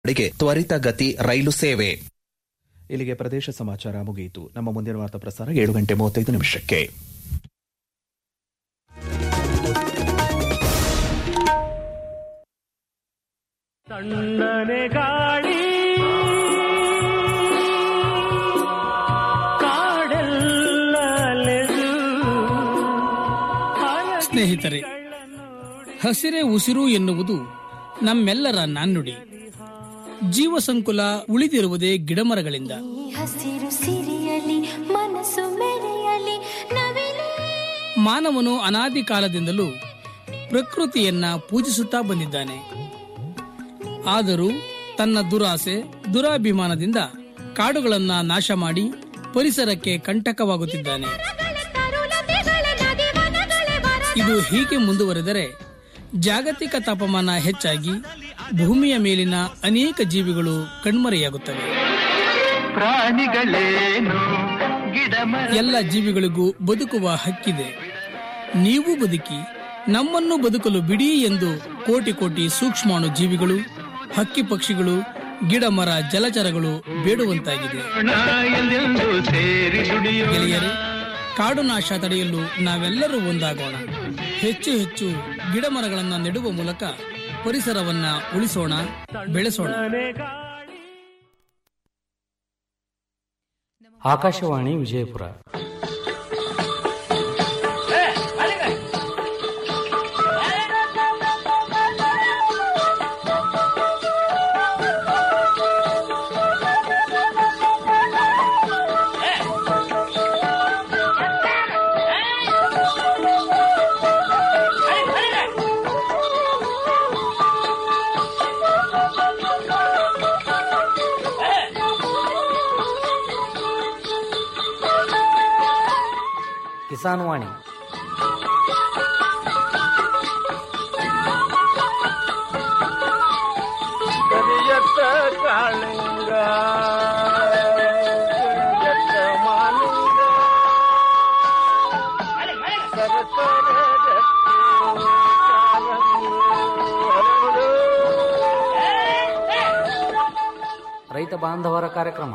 ಗೆ ತ್ವರಿತ ಗತಿ ರೈಲು ಸೇವೆ ಇಲ್ಲಿಗೆ ಪ್ರದೇಶ ಸಮಾಚಾರ ಮುಗಿಯಿತು ನಮ್ಮ ಮುಂದಿನ ವಾರ್ತಾ ಪ್ರಸಾರ ಏಳು ಗಂಟೆ ಮೂವತ್ತೈದು ನಿಮಿಷಕ್ಕೆ ತಣ್ಣನೆ ಗಾಳಿ ಕಾಡೆಲ್ಲ ಅಲೆದು ಸ್ನೇಹಿತರೆ ಹಸಿರೇ ಉಸಿರು ಎನ್ನುವುದು ನಮ್ಮೆಲ್ಲರ ನಾಣ್ಣುಡಿ ಜೀವ ಸಂಕುಲ ಉಳಿದಿರುವುದೇ ಗಿಡಮರಗಳಿಂದ ಈ ಹಸಿರು ಸಿರಿಯಲಿ ಮನಸ್ಸು ಮೆರೆಯಲಿ ನವಿಲೇ ಮಾನವನು ಅನಾದಿ ಕಾಲದಿಂದಲೂ ಪ್ರಕೃತಿಯನ್ನ ಪೂಜಿಸುತ್ತಾ ಬಂದಿದ್ದಾನೆ ಆದರೂ ತನ್ನ ದುರಾಸೆ ದುರಾಭಿಮಾನದಿಂದ ಕಾಡುಗಳನ್ನ ನಾಶ ಮಾಡಿ ಪರಿಸರಕ್ಕೆ ಕಂಟಕವಾಗುತ್ತಿದ್ದಾನೆ ಇದು ಹೀಗೆ ಮುಂದುವರೆದರೆ ಜಾಗತಿಕ ತಾಪಮಾನ ಹೆಚ್ಚಾಗಿ ಭೂಮಿಯ ಮೇಲಿನ ಅನೇಕ ಜೀವಿಗಳು ಕಣ್ಮರೆಯಾಗುತ್ತವೆ ಪ್ರಾಣಿಗಳೇನು ಗಿಡ ಎಲ್ಲ ಜೀವಿಗಳಿಗೂ ಬದುಕುವ ಹಕ್ಕಿದೆ ನೀವು ಬದುಕಿ ನಮ್ಮನ್ನು ಬದುಕಲು ಬಿಡಿ ಎಂದು ಕೋಟಿ ಕೋಟಿ ಸೂಕ್ಷ್ಮಾಣು ಜೀವಿಗಳು ಹಕ್ಕಿ ಪಕ್ಷಿಗಳು ಗಿಡ ಮರ ಜಲಚರಗಳು ಬೇಡುವಂತಾಗಿದೆ ಎಲ್ಲೆಂದು ಸೇರಿ ದುಡಿಯೋ ಗೆಳೆಯರೆ ಕಾಡು ನಾಶ ತಡೆಯಲು ನಾವೆಲ್ಲರೂ ಒಂದಾಗೋಣ ಹೆಚ್ಚು ಹೆಚ್ಚು ಗಿಡ ಮರಗಳನ್ನು ನೆಡುವ ಮೂಲಕ ಪರಿಸರವನ್ನ ಉಳಿಸೋಣ ಬೆಳೆಸೋಣ ಆಕಾಶವಾಣಿ ವಿಜಯಪುರ ಕಿಸಾನ್ ವಾಣಿ ಕರಿಯತ್ತ ಕಾಳಿಂಗ ಕರಿಯತ್ತ ಮಾಲಿಂಗ ಸರಸರ ಗಟ್ಟಿ ಕಾಲಂಗಿ ಹರಡು. ರೈತ ಬಾಂಧವರ ಕಾರ್ಯಕ್ರಮ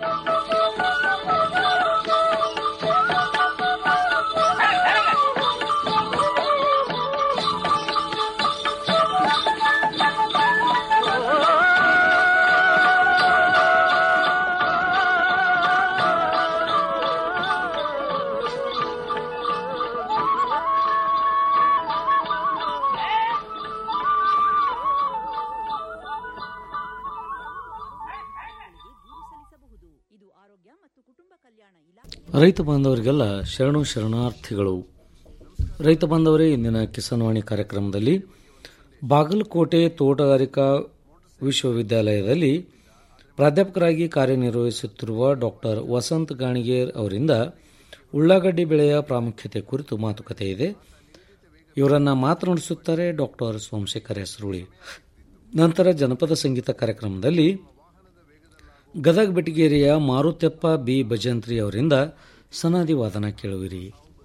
ರೈತ ಬಾಂಧವರಿಗೆಲ್ಲ ಶರಣು ಶರಣಾರ್ಥಿಗಳು ರೈತ ಬಾಂಧವರೇ ಇಂದಿನ ಕಿಸಾನ್ ವಾಣಿ ಕಾರ್ಯಕ್ರಮದಲ್ಲಿ ಬಾಗಲಕೋಟೆ ತೋಟಗಾರಿಕಾ ವಿಶ್ವವಿದ್ಯಾಲಯದಲ್ಲಿ ಪ್ರಾಧ್ಯಾಪಕರಾಗಿ ಕಾರ್ಯನಿರ್ವಹಿಸುತ್ತಿರುವ ಡಾಕ್ಟರ್ ವಸಂತ್ ಗಾಣಿಗೇರ್ ಅವರಿಂದ ಉಳ್ಳಾಗಡ್ಡಿ ಬೆಳೆಯ ಪ್ರಾಮುಖ್ಯತೆ ಕುರಿತು ಮಾತುಕತೆ ಇದೆ ಇವರನ್ನ ಮಾತನಾಡಿಸುತ್ತಾರೆ ಡಾಕ್ಟರ್ ಸೋಮಶೇಖರ್ ಹೆಸರುಳಿ ನಂತರ ಜನಪದ ಸಂಗೀತ ಕಾರ್ಯಕ್ರಮದಲ್ಲಿ ಗದಗ ಬೆಟಗೇರಿಯ ಮಾರುತ್ಯಪ್ಪ ಬಿ ಭಜಂತ್ರಿ ಅವರಿಂದ ಸನಾದಿ ವಾದನ ಕೇಳುವಿರಿ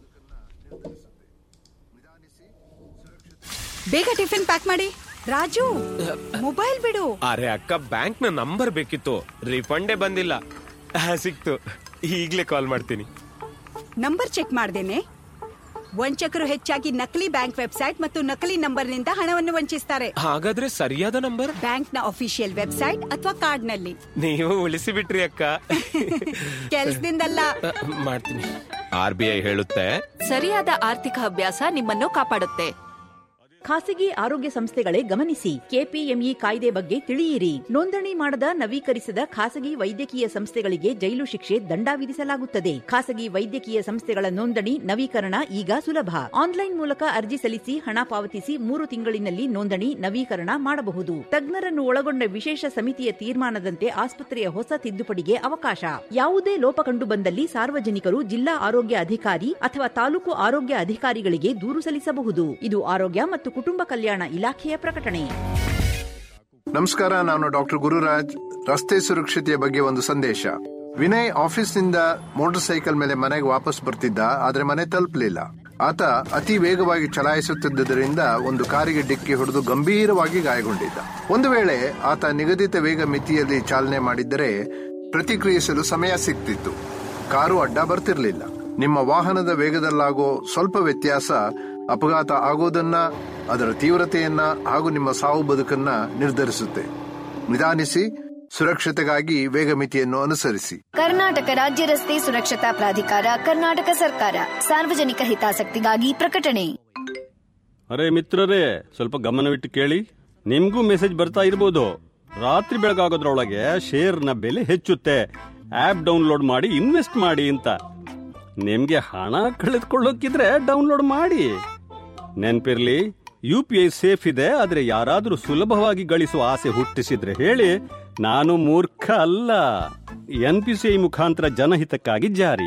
ಬೇಗ ಟಿಫಿನ್ ಪ್ಯಾಕ್ ಮಾಡಿ ರಾಜು ಮೊಬೈಲ್ ಬಿಡು ಅರೆ ಅಕ್ಕ ಬ್ಯಾಂಕ್ ನ ನಂಬರ್ ಬೇಕಿತ್ತು ರಿಫಂಡೇ ಬಂದಿಲ್ಲ ಆ, ಸಿಕ್ತು ಈಗ್ಲೇ ಕಾಲ್ ಮಾಡ್ತೀನಿ ನಂಬರ್ ಚೆಕ್ ಮಾಡ್ದೇನೆ ವಂಚಕರು ಹೆಚ್ಚಾಗಿ ನಕಲಿ ಬ್ಯಾಂಕ್ ವೆಬ್ಸೈಟ್ ಮತ್ತು ನಕಲಿ ನಂಬರ್ನಿಂದ ಹಣವನ್ನು ವಂಚಿಸ್ತಾರೆ ಹಾಗಾದ್ರೆ ಸರಿಯಾದ ನಂಬರ್ ಬ್ಯಾಂಕ್ನ ಅಫಿಷಿಯಲ್ ವೆಬ್ಸೈಟ್ ಅಥವಾ ಕಾರ್ಡ್ನಲ್ಲಿ ನೀವು ಉಳಿಸಿ ಬಿಟ್ರಿ ಅಕ್ಕ ಕೆಲ್ಸದಿಂದಲ್ಲ ಆ, ಮಾಡ್ತೀನಿ ಆರ್ ಬಿ ಐ ಹೇಳುತ್ತೆ ಸರಿಯಾದ ಆರ್ಥಿಕ ಅಭ್ಯಾಸ ನಿಮ್ಮನ್ನು ಕಾಪಾಡುತ್ತೆ ಖಾಸಗಿ ಆರೋಗ್ಯ ಸಂಸ್ಥೆಗಳೇ ಗಮನಿಸಿ ಕೆಪಿಎಂಇ ಕಾಯ್ದೆ ಬಗ್ಗೆ ತಿಳಿಯಿರಿ ನೋಂದಣಿ ಮಾಡದ ನವೀಕರಿಸದ ಖಾಸಗಿ ವೈದ್ಯಕೀಯ ಸಂಸ್ಥೆಗಳಿಗೆ ಜೈಲು ಶಿಕ್ಷೆ ದಂಡ ವಿಧಿಸಲಾಗುತ್ತದೆ ಖಾಸಗಿ ವೈದ್ಯಕೀಯ ಸಂಸ್ಥೆಗಳ ನೋಂದಣಿ ನವೀಕರಣ ಈಗ ಸುಲಭ ಆನ್ಲೈನ್ ಮೂಲಕ ಅರ್ಜಿ ಸಲ್ಲಿಸಿ ಹಣ ಪಾವತಿಸಿ ಮೂರು ತಿಂಗಳಿನಲ್ಲಿ ನೋಂದಣಿ ನವೀಕರಣ ಮಾಡಬಹುದು ತಜ್ಞರನ್ನು ಒಳಗೊಂಡ ವಿಶೇಷ ಸಮಿತಿಯ ತೀರ್ಮಾನದಂತೆ ಆಸ್ಪತ್ರೆಯ ಹೊಸ ತಿದ್ದುಪಡಿಗೆ ಅವಕಾಶ ಯಾವುದೇ ಲೋಪ ಕಂಡು ಬಂದಲ್ಲಿ ಸಾರ್ವಜನಿಕರು ಜಿಲ್ಲಾ ಆರೋಗ್ಯ ಅಧಿಕಾರಿ ಅಥವಾ ತಾಲೂಕು ಆರೋಗ್ಯ ಅಧಿಕಾರಿಗಳಿಗೆ ದೂರು ಸಲ್ಲಿಸಬಹುದು ಇದು ಆರೋಗ್ಯ ಮತ್ತು ಕುಟುಂಬ ಕಲ್ಯಾಣ ಇಲಾಖೆಯ ಪ್ರಕಟಣೆ ನಮಸ್ಕಾರ ನಾನು ಡಾಕ್ಟರ್ ಗುರುರಾಜ್ ರಸ್ತೆ ಸುರಕ್ಷತೆಯ ಬಗ್ಗೆ ಒಂದು ಸಂದೇಶ ವಿನಯ್ ಆಫೀಸ್ನಿಂದ ಮೋಟಾರ್ ಸೈಕಲ್ ಮೇಲೆ ಮನೆಗೆ ವಾಪಸ್ ಬರ್ತಿದ್ದ ಆದ್ರೆ ಮನೆ ತಲುಪಲಿಲ್ಲ ಆತ ಅತಿ ವೇಗವಾಗಿ ಚಲಾಯಿಸುತ್ತಿದ್ದುದರಿಂದ ಒಂದು ಕಾರಿಗೆ ಡಿಕ್ಕಿ ಹೊಡೆದು ಗಂಭೀರವಾಗಿ ಗಾಯಗೊಂಡಿದ್ದ ಒಂದು ವೇಳೆ ಆತ ನಿಗದಿತ ವೇಗ ಮಿತಿಯಲ್ಲಿ ಚಾಲನೆ ಮಾಡಿದ್ದರೆ ಪ್ರತಿಕ್ರಿಯಿಸಲು ಸಮಯ ಸಿಗ್ತಿತ್ತು ಕಾರು ಅಡ್ಡ ಬರ್ತಿರ್ಲಿಲ್ಲ ನಿಮ್ಮ ವಾಹನದ ವೇಗದಲ್ಲಾಗೋ ಸ್ವಲ್ಪ ವ್ಯತ್ಯಾಸ ಅಪಘಾತ ಆಗೋದನ್ನ ಅದರ ತೀವ್ರತೆಯನ್ನ ಹಾಗೂ ನಿಮ್ಮ ಸಾವು ಬದುಕನ್ನ ನಿರ್ಧರಿಸುತ್ತೆ ನಿಧಾನಿಸಿ ಸುರಕ್ಷತೆಗಾಗಿ ವೇಗ ಮಿತಿಯನ್ನು ಅನುಸರಿಸಿ ಕರ್ನಾಟಕ ರಾಜ್ಯ ರಸ್ತೆ ಸುರಕ್ಷತಾ ಪ್ರಾಧಿಕಾರ ಕರ್ನಾಟಕ ಸರ್ಕಾರ ಸಾರ್ವಜನಿಕ ಹಿತಾಸಕ್ತಿಗಾಗಿ ಪ್ರಕಟಣೆ ಅರೆ ಮಿತ್ರರೇ ಸ್ವಲ್ಪ ಗಮನವಿಟ್ಟು ಕೇಳಿ ನಿಮ್ಗೂ ಮೆಸೇಜ್ ಬರ್ತಾ ಇರ್ಬೋದು ರಾತ್ರಿ ಬೆಳಗಾಗೋದ್ರೊಳಗೆ ಶೇರ್ನ ಬೆಲೆ ಹೆಚ್ಚುತ್ತೆ ಆಪ್ ಡೌನ್ಲೋಡ್ ಮಾಡಿ ಇನ್ವೆಸ್ಟ್ ಮಾಡಿ ಅಂತ ನಿಮ್ಗೆ ಹಣ ಕಳೆದುಕೊಳ್ಳೋಕಿದ್ರೆ ಡೌನ್ಲೋಡ್ ಮಾಡಿ ನೆನ್ಪಿರ್ಲಿ ಯು ಪಿ ಐ ಸೇಫ್ ಇದೆ ಆದ್ರೆ ಯಾರಾದ್ರೂ ಸುಲಭವಾಗಿ ಗಳಿಸುವ ಆಸೆ ಹುಟ್ಟಿಸಿದ್ರೆ ಹೇಳಿ ನಾನು ಮೂರ್ಖ ಅಲ್ಲ ಎನ್ ಪಿ ಸಿ ಐ ಮುಖಾಂತರ ಜನಹಿತಕ್ಕಾಗಿ ಜಾರಿ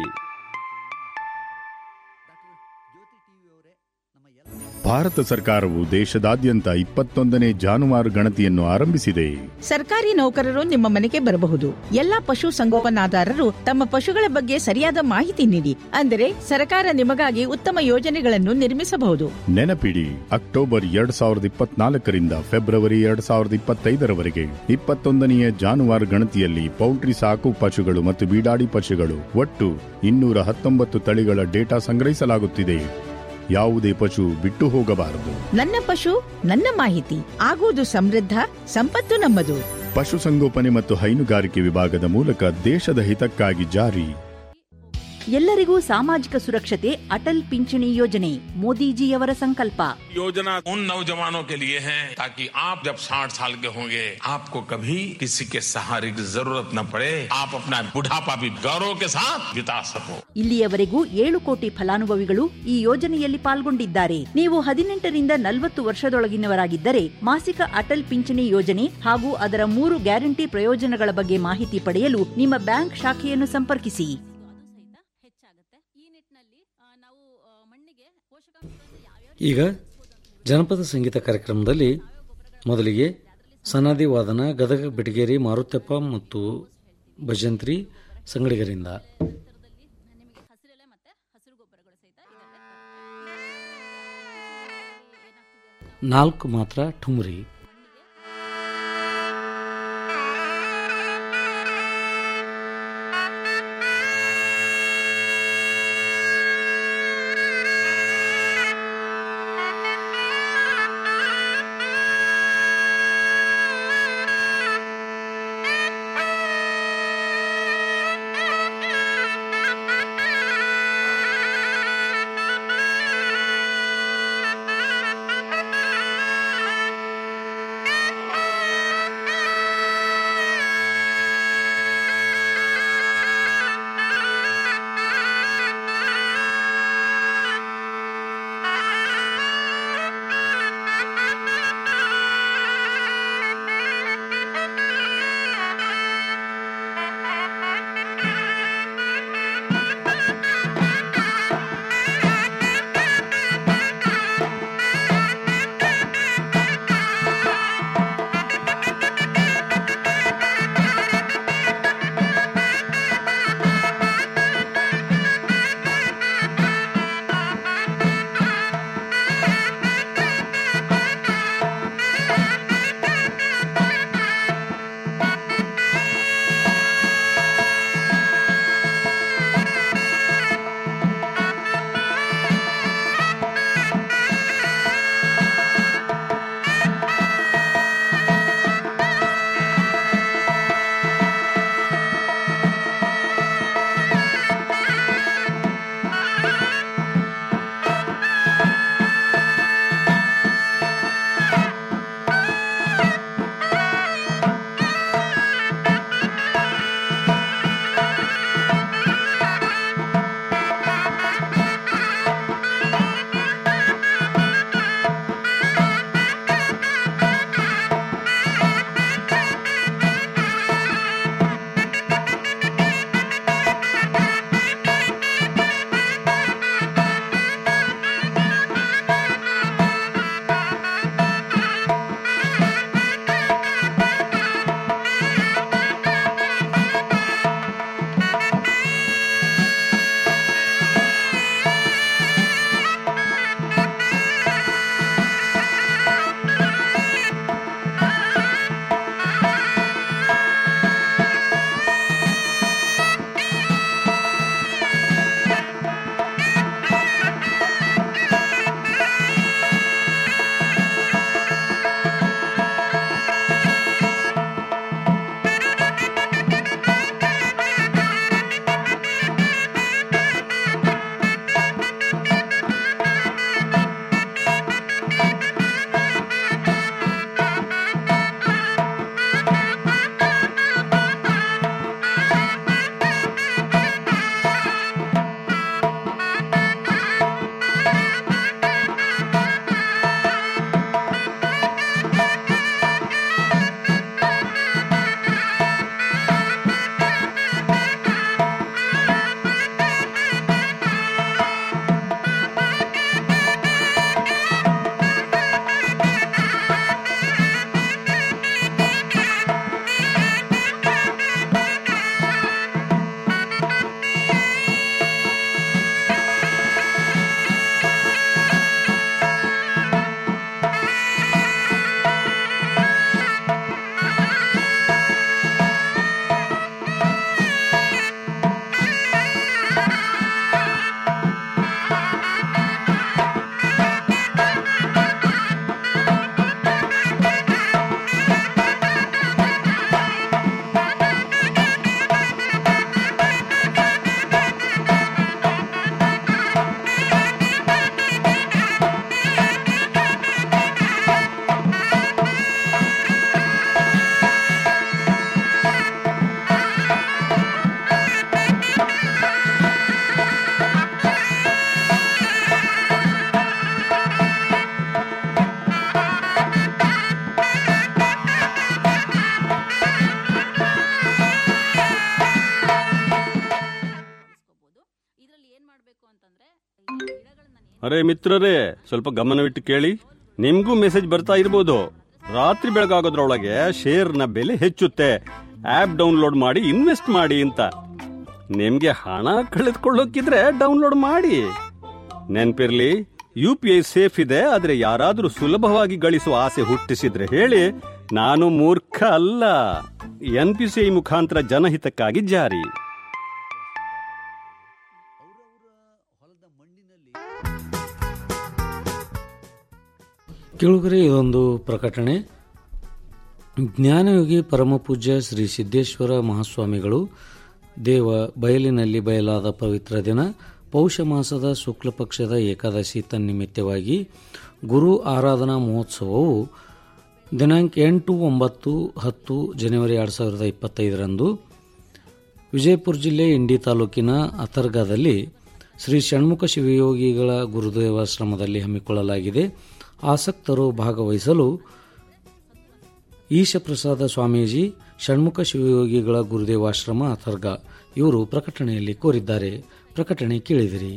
ಭಾರತ ಸರ್ಕಾರವು ದೇಶದಾದ್ಯಂತ ಇಪ್ಪತ್ತೊಂದನೇ ಜಾನುವಾರು ಗಣತಿಯನ್ನು ಆರಂಭಿಸಿದೆ ಸರ್ಕಾರಿ ನೌಕರರು ನಿಮ್ಮ ಮನೆಗೆ ಬರಬಹುದು ಎಲ್ಲಾ ಪಶು ಸಂಗೋಪನಾದಾರರು ತಮ್ಮ ಪಶುಗಳ ಬಗ್ಗೆ ಸರಿಯಾದ ಮಾಹಿತಿ ನೀಡಿ ಅಂದರೆ ಸರ್ಕಾರ ನಿಮಗಾಗಿ ಉತ್ತಮ ಯೋಜನೆಗಳನ್ನು ನಿರ್ಮಿಸಬಹುದು ನೆನಪಿಡಿ ಅಕ್ಟೋಬರ್ ಎರಡ್ ಸಾವಿರದ ಇಪ್ಪತ್ನಾಲ್ಕರಿಂದ ಫೆಬ್ರವರಿ ಎರಡ್ ಸಾವಿರದ ಇಪ್ಪತ್ತೈದರವರೆಗೆ ಇಪ್ಪತ್ತೊಂದನೆಯ ಜಾನುವಾರು ಗಣತಿಯಲ್ಲಿ ಪೌಲ್ಟ್ರಿ ಸಾಕು ಪಶುಗಳು ಮತ್ತು ಬೀಡಾಡಿ ಪಶುಗಳು ಒಟ್ಟು ಇನ್ನೂರ ಹತ್ತೊಂಬತ್ತು ತಳಿಗಳ ಡೇಟಾ ಸಂಗ್ರಹಿಸಲಾಗುತ್ತಿದೆ ಯಾವುದೇ ಪಶು ಬಿಟ್ಟು ಹೋಗಬಾರದು ನನ್ನ ಪಶು ನನ್ನ ಮಾಹಿತಿ ಆಗುವುದು ಸಮೃದ್ಧ ಸಂಪತ್ತು ನಮ್ಮದು ಪಶುಸಂಗೋಪನೆ ಮತ್ತು ಹೈನುಗಾರಿಕೆ ವಿಭಾಗದ ಮೂಲಕ ದೇಶದ ಹಿತಕ್ಕಾಗಿ ಜಾರಿ ಎಲ್ಲರಿಗೂ ಸಾಮಾಜಿಕ ಸುರಕ್ಷತೆ ಅಟಲ್ ಪಿಂಚಣಿ ಯೋಜನೆ ಮೋದಿಜಿಯವರ ಸಂಕಲ್ಪ योजना उन नौजवानों के लिए है ताकि आप जब 60 साल के होंगे आपको कभी किसी के सहारे की जरूरत न पड़े आप अपना बुढ़ापा भी गौरव के साथ बिता सको ಇಲ್ಲಿಯವರೆಗೂ ಏಳು ಕೋಟಿ ಫಲಾನುಭವಿಗಳು ಈ ಯೋಜನೆಯಲ್ಲಿ ಪಾಲ್ಗೊಂಡಿದ್ದಾರೆ ನೀವು ಹದಿನೆಂಟರಿಂದ ನಲವತ್ತು ವರ್ಷದೊಳಗಿನವರಾಗಿದ್ದರೆ ಮಾಸಿಕ ಅಟಲ್ ಪಿಂಚಣಿ ಯೋಜನೆ ಹಾಗೂ ಅದರ ಮೂರು ಗ್ಯಾರಂಟಿ ಪ್ರಯೋಜನಗಳ ಬಗ್ಗೆ ಮಾಹಿತಿ ಪಡೆಯಲು ನಿಮ್ಮ ಬ್ಯಾಂಕ್ ಶಾಖೆಯನ್ನು ಸಂಪರ್ಕಿಸಿ ಈಗ ಜನಪದ ಸಂಗೀತ ಕಾರ್ಯಕ್ರಮದಲ್ಲಿ ಮೊದಲಿಗೆ ಸನಾದಿ ವಾದನ ಗದಗ ಬೆಟಗೇರಿ ಮಾರುತಪ್ಪ ಮತ್ತು ಭಜಂತ್ರಿ ಸಂಗಡಿಗರಿಂದ ನಾಲ್ಕು ಮಾತ್ರ ಠುಮ್ರಿ Thank you. ಅರೆ ಮಿತ್ರರೇ ಸ್ವಲ್ಪ ಗಮನವಿಟ್ಟು ಕೇಳಿ ನಿಮ್ಗೂ ಮೆಸೇಜ್ ಬರ್ತಾ ಇರ್ಬೋದು ರಾತ್ರಿ ಬೆಳಗಾಗೋದ್ರೊಳಗೆ ಶೇರ್ನ ಬೆಲೆ ಹೆಚ್ಚುತ್ತೆ ಆಪ್ ಡೌನ್ಲೋಡ್ ಮಾಡಿ ಇನ್ವೆಸ್ಟ್ ಮಾಡಿ ಅಂತ ನಿಮ್ಗೆ ಹಣ ಕಳೆದುಕೊಳ್ಳೋಕಿದ್ರೆ ಡೌನ್ಲೋಡ್ ಮಾಡಿ ನೆನ್ಪಿರ್ಲಿ ಯು ಪಿ ಐ ಸೇಫ್ ಇದೆ ಆದ್ರೆ ಯಾರಾದ್ರೂ ಸುಲಭವಾಗಿ ಗಳಿಸುವ ಆಸೆ ಹುಟ್ಟಿಸಿದ್ರೆ ಹೇಳಿ ನಾನು ಮೂರ್ಖ ಅಲ್ಲ ಎನ್ ಪಿ ಸಿ ಐ ಮುಖಾಂತರ ಜನಹಿತಕ್ಕಾಗಿ ಜಾರಿ ಕೇಳುಗರೆ ಇದೊಂದು ಪ್ರಕಟಣೆ ಜ್ಞಾನಯೋಗಿ ಪರಮಪೂಜ್ಯ ಶ್ರೀ ಸಿದ್ದೇಶ್ವರ ಮಹಾಸ್ವಾಮಿಗಳು ದೇವ ಬಯಲಿನಲ್ಲಿ ಬಯಲಾದ ಪವಿತ್ರ ದಿನ ಪೌಷ ಮಾಸದ ಶುಕ್ಲ ಪಕ್ಷದ ಏಕಾದಶಿ ತನ್ನಿಮಿತ್ತವಾಗಿ ಗುರು ಆರಾಧನಾ ಮಹೋತ್ಸವವು ದಿನಾಂಕ ಎಂಟು ಒಂಬತ್ತು ಹತ್ತು ಜನವರಿ ಎರಡು ಸಾವಿರದ ಇಪ್ಪತ್ತೈದರಂದು ವಿಜಯಪುರ ಜಿಲ್ಲೆ ಇಂಡಿ ತಾಲೂಕಿನ ಅಥರ್ಗಾದಲ್ಲಿ ಶ್ರೀ ಷಣ್ಮುಖ ಶಿವಯೋಗಿಗಳ ಗುರುದೇವಾಶ್ರಮದಲ್ಲಿ ಹಮ್ಮಿಕೊಳ್ಳಲಾಗಿದೆ ಆಸಕ್ತರು ಭಾಗವಹಿಸಲು ಈಶಪ್ರಸಾದ ಸ್ವಾಮೀಜಿ ಷಣ್ಮುಖ ಶಿವಯೋಗಿಗಳ ಗುರುದೇವಾಶ್ರಮ ಅಥರ್ಗ ಇವರು ಪ್ರಕಟಣೆಯಲ್ಲಿ ಕೋರಿದ್ದಾರೆ ಪ್ರಕಟಣೆ ಕೇಳಿದಿರಿ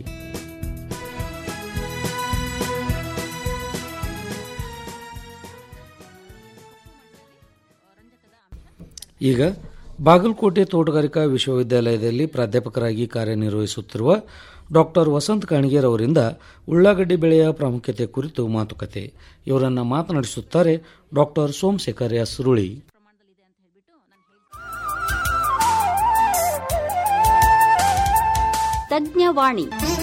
ಈಗ ಬಾಗಲಕೋಟೆ ತೋಟಗಾರಿಕಾ ವಿಶ್ವವಿದ್ಯಾಲಯದಲ್ಲಿ ಪ್ರಾಧ್ಯಾಪಕರಾಗಿ ಕಾರ್ಯನಿರ್ವಹಿಸುತ್ತಿರುವ ಡಾಕ್ಟರ್ ವಸಂತ್ ಕಾಣಿಗೇರ್ ಅವರಿಂದ ಉಳ್ಳಾಗಡ್ಡಿ ಬೆಳೆಯ ಪ್ರಾಮುಖ್ಯತೆ ಕುರಿತು ಮಾತುಕತೆ ಇವರನ್ನ ಮಾತನಾಡಿಸುತ್ತಾರೆ ಡಾಕ್ಟರ್ ಸೋಮಶೇಖರ್ ಎಸ್ ಸುರುಳಿ ತಜ್ಞವಾಣಿ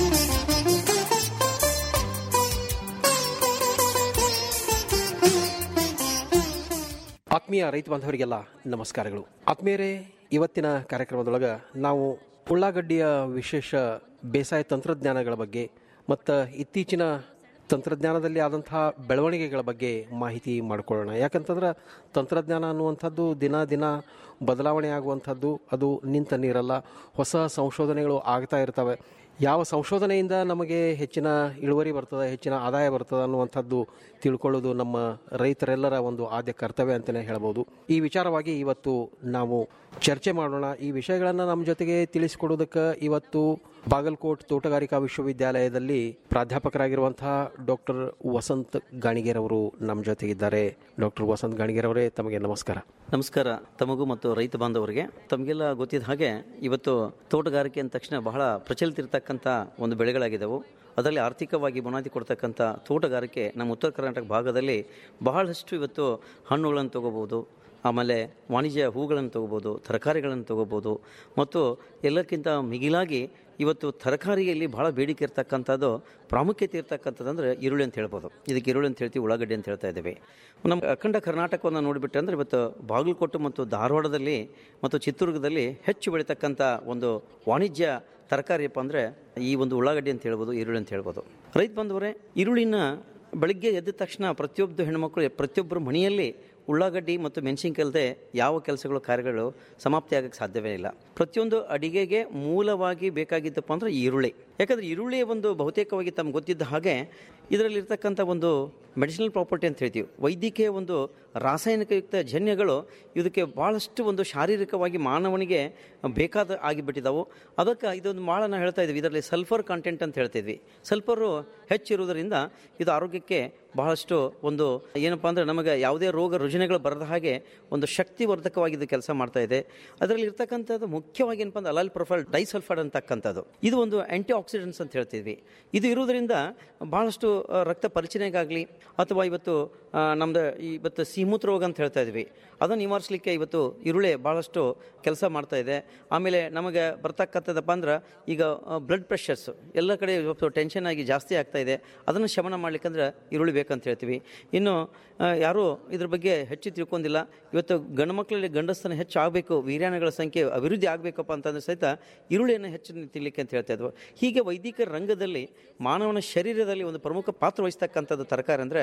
ಆತ್ಮೀಯ ರೈತ ಬಾಂಧವರಿಗೆಲ್ಲ ನಮಸ್ಕಾರಗಳು ಆತ್ಮೀಯರೇ ಇವತ್ತಿನ ಕಾರ್ಯಕ್ರಮದೊಳಗೆ ನಾವು ಉಳ್ಳಾಗಡ್ಡಿಯ ವಿಶೇಷ ಬೇಸಾಯ ತಂತ್ರಜ್ಞಾನಗಳ ಬಗ್ಗೆ ಮತ್ತು ಇತ್ತೀಚಿನ ತಂತ್ರಜ್ಞಾನದಲ್ಲಿ ಆದಂತಹ ಬೆಳವಣಿಗೆಗಳ ಬಗ್ಗೆ ಮಾಹಿತಿ ಮಾಡಿಕೊಳ್ಳೋಣ ಯಾಕಂತಂದ್ರೆ ತಂತ್ರಜ್ಞಾನ ಅನ್ನುವಂಥದ್ದು ದಿನ ದಿನ ಬದಲಾವಣೆ ಆಗುವಂಥದ್ದು ಅದು ನಿಂತ ನೀರಲ್ಲ ಹೊಸ ಸಂಶೋಧನೆಗಳು ಆಗ್ತಾ ಇರ್ತವೆ ಯಾವ ಸಂಶೋಧನೆಯಿಂದ ನಮಗೆ ಹೆಚ್ಚಿನ ಇಳುವರಿ ಬರ್ತದೆ ಹೆಚ್ಚಿನ ಆದಾಯ ಬರ್ತದೆ ಅನ್ನುವಂಥದ್ದು ತಿಳ್ಕೊಳ್ಳೋದು ನಮ್ಮ ರೈತರೆಲ್ಲರ ಒಂದು ಆದ್ಯ ಕರ್ತವ್ಯ ಅಂತಲೇ ಹೇಳ್ಬೋದು ಈ ವಿಚಾರವಾಗಿ ಇವತ್ತು ನಾವು ಚರ್ಚೆ ಮಾಡೋಣ ಈ ವಿಷಯಗಳನ್ನು ನಮ್ಮ ಜೊತೆಗೆ ತಿಳಿಸಿಕೊಡೋದಕ್ಕೆ ಇವತ್ತು ಬಾಗಲಕೋಟ್ ತೋಟಗಾರಿಕಾ ವಿಶ್ವವಿದ್ಯಾಲಯದಲ್ಲಿ ಪ್ರಾಧ್ಯಾಪಕರಾಗಿರುವಂತಹ ಡಾಕ್ಟರ್ ವಸಂತ್ ಗಾಣಿಗೇರ್ ಅವರು ನಮ್ಮ ಜೊತೆಗಿದ್ದಾರೆ ಡಾಕ್ಟರ್ ವಸಂತ್ ಗಾಣಿಗೇರ್ ಅವರೇ ತಮಗೆ ನಮಸ್ಕಾರ ನಮಸ್ಕಾರ ತಮಗೂ ಮತ್ತು ರೈತ ಬಾಂಧವರಿಗೆ ತಮಗೆಲ್ಲ ಗೊತ್ತಿದ್ದ ಹಾಗೆ ಇವತ್ತು ತೋಟಗಾರಿಕೆ ಅಂದ ತಕ್ಷಣ ಬಹಳ ಪ್ರಚಲಿತ ಇರತಕ್ಕಂಥ ಒಂದು ಬೆಳೆಗಳಾಗಿದ್ದವು ಅದರಲ್ಲಿ ಆರ್ಥಿಕವಾಗಿ ಬುನಾದಿ ಕೊಡ್ತಕ್ಕಂಥ ತೋಟಗಾರಿಕೆ ನಮ್ಮ ಉತ್ತರ ಕರ್ನಾಟಕ ಭಾಗದಲ್ಲಿ ಬಹಳಷ್ಟು ಇವತ್ತು ಹಣ್ಣುಗಳನ್ನು ತಗೋಬೋದು ಆಮೇಲೆ ವಾಣಿಜ್ಯ ಹೂಗಳನ್ನು ತಗೋಬೋದು ತರಕಾರಿಗಳನ್ನು ತಗೋಬೋದು ಮತ್ತು ಎಲ್ಲಕ್ಕಿಂತ ಮಿಗಿಲಾಗಿ ಇವತ್ತು ತರಕಾರಿಯಲ್ಲಿ ಬಹಳ ಬೇಡಿಕೆ ಇರ್ತಕ್ಕಂಥದ್ದು ಪ್ರಾಮುಖ್ಯತೆ ಇರ್ತಕ್ಕಂಥದ್ದು ಅಂದರೆ ಈರುಳ್ಳಿ ಅಂತ ಹೇಳ್ಬೋದು ಇದಕ್ಕೆ ಈರುಳ್ಳಿ ಅಂತ ಹೇಳ್ತೀವಿ ಉಳ್ಳಾಗಡ್ಡಿ ಅಂತ ಹೇಳ್ತಾ ಇದ್ದೇವೆ ನಮ್ಮ ಅಖಂಡ ಕರ್ನಾಟಕವನ್ನು ನೋಡಿಬಿಟ್ಟೆ ಅಂದರೆ ಇವತ್ತು ಬಾಗಲಕೋಟೆ ಮತ್ತು ಧಾರವಾಡದಲ್ಲಿ ಮತ್ತು ಚಿತ್ರದುರ್ಗದಲ್ಲಿ ಹೆಚ್ಚು ಬೆಳೀತಕ್ಕಂಥ ಒಂದು ವಾಣಿಜ್ಯ ತರಕಾರಿಯಪ್ಪ ಅಂದರೆ ಈ ಒಂದು ಉಳ್ಳಾಗಡ್ಡಿ ಅಂತ ಹೇಳ್ಬೋದು ಈರುಳ್ಳಿ ಅಂತ ಹೇಳ್ಬೋದು ರೈತ ಬಂದವರೇ ಈರುಳ್ಳಿನ ಬೆಳಿಗ್ಗೆ ಎದ್ದ ತಕ್ಷಣ ಪ್ರತಿಯೊಬ್ಬ ಹೆಣ್ಮಕ್ಳು ಪ್ರತಿಯೊಬ್ಬರ ಮನೆಯಲ್ಲಿ ಉಳ್ಳಾಗಡ್ಡಿ ಮತ್ತು ಮೆಣಸಿನ್ಕಾಯಿಲ್ದೆ ಯಾವ ಕೆಲಸಗಳು ಕಾರ್ಯಗಳು ಸಮಾಪ್ತಿ ಆಗಕ್ಕೆ ಸಾಧ್ಯವೇ ಇಲ್ಲ ಪ್ರತಿಯೊಂದು ಅಡಿಗೆಗೆ ಮೂಲವಾಗಿ ಬೇಕಾಗಿದ್ದಪ್ಪ ಅಂದರೆ ಈರುಳ್ಳಿ ಯಾಕಂದರೆ ಈರುಳ್ಳಿಯ ಒಂದು ಬಹುತೇಕವಾಗಿ ತಮ್ಗೆ ಗೊತ್ತಿದ್ದ ಹಾಗೆ ಇದರಲ್ಲಿರ್ತಕ್ಕಂಥ ಒಂದು ಮೆಡಿಸಿನಲ್ ಪ್ರಾಪರ್ಟಿ ಅಂತ ಹೇಳ್ತೀವಿ ವೈದ್ಯಕೀಯ ಒಂದು ರಾಸಾಯನಿಕಯುಕ್ತ ಜನ್ಯಗಳು ಇದಕ್ಕೆ ಭಾಳಷ್ಟು ಒಂದು ಶಾರೀರಿಕವಾಗಿ ಮಾನವನಿಗೆ ಬೇಕಾದ ಆಗಿಬಿಟ್ಟಿದ್ದಾವೆ ಅದಕ್ಕೆ ಇದೊಂದು ಭಾಳ ನಾವು ಹೇಳ್ತಾ ಇದ್ವಿ ಇದರಲ್ಲಿ ಸಲ್ಫರ್ ಕಂಟೆಂಟ್ ಅಂತ ಹೇಳ್ತಿದ್ವಿ ಸಲ್ಫರು ಹೆಚ್ಚಿರುವುದರಿಂದ ಇದು ಆರೋಗ್ಯಕ್ಕೆ ಬಹಳಷ್ಟು ಒಂದು ಏನಪ್ಪ ಅಂದರೆ ನಮಗೆ ಯಾವುದೇ ರೋಗ ರುಜಿನಗಳು ಬರದ ಹಾಗೆ ಒಂದು ಶಕ್ತಿವರ್ಧಕವಾಗಿ ಇದು ಕೆಲಸ ಮಾಡ್ತಾ ಇದೆ ಅದರಲ್ಲಿ ಇರ್ತಕ್ಕಂಥದ್ದು ಮುಖ್ಯವಾಗಿ ಏನಪ್ಪ ಅಂದ್ರೆ ಅಲಾಲ್ ಪ್ರೊಫೈಲ್ ಡೈಸಲ್ಫೈಡ್ ಅಂತಕ್ಕಂಥದ್ದು ಇದು ಒಂದು ಆಂಟಿ ಆಕ್ಸಿಡೆಂಟ್ಸ್ ಅಂತ ಹೇಳ್ತಿದ್ವಿ ಇದು ಇರುವುದರಿಂದ ಬಹಳಷ್ಟು ಆ, ರಕ್ತ ಪರಿಚನೆಗಾಗಲಿ ಅಥವಾ ಇವತ್ತು ಆ, ನಮ್ದು ಇವತ್ತು ಸೀಮೂತ್ರ ರೋಗ ಅಂತ ಹೇಳ್ತಾ ಇದ್ವಿ ಅದನ್ನು ನಿವಾರಿಸಲಿಕ್ಕೆ ಇವತ್ತು ಈರುಳ್ಳಿ ಭಾಳಷ್ಟು ಕೆಲಸ ಮಾಡ್ತಾ ಇದೆ ಆಮೇಲೆ ನಮಗೆ ಬರ್ತಕ್ಕಂಥದ್ದಪ್ಪ ಅಂದ್ರೆ ಈಗ ಬ್ಲಡ್ ಪ್ರೆಷರ್ಸ್ ಎಲ್ಲ ಕಡೆ ಇವತ್ತು ಟೆನ್ಷನ್ ಆಗಿ ಜಾಸ್ತಿ ಆಗ್ತಾ ಇದೆ ಅದನ್ನು ಶಮನ ಮಾಡ್ಲಿಕ್ಕಂದ್ರೆ ಈರುಳ್ಳಿ ಬೇಕಂತ ಹೇಳ್ತೀವಿ ಇನ್ನು ಆ, ಯಾರೂ ಇದ್ರ ಬಗ್ಗೆ ಹೆಚ್ಚು ತಿಳ್ಕೊಂಡಿಲ್ಲ ಇವತ್ತು ಗಂಡು ಮಕ್ಕಳಲ್ಲಿ ಗಂಡಸ್ತನ ಹೆಚ್ಚು ಆಗಬೇಕು ವೀರ್ಯಾಣುಗಳ ಸಂಖ್ಯೆ ಅಭಿವೃದ್ಧಿ ಆಗಬೇಕಪ್ಪ ಅಂತಂದ್ರೆ ಸಹಿತ ಈರುಳ್ಳಿಯನ್ನು ಹೆಚ್ಚು ತಿನ್ನಲಿಕ್ಕೆ ಅಂತ ಹೇಳ್ತಾ ಇದ್ವು ಹೀಗೆ ವೈದಿಕ ರಂಗದಲ್ಲಿ ಮಾನವನ ಶರೀರದಲ್ಲಿ ಒಂದು ಪ್ರಮುಖ ಪಾತ್ರ ವಹಿಸ್ತಕ್ಕಂಥದ್ದು ತರಕಾರಿ ಅಂದರೆ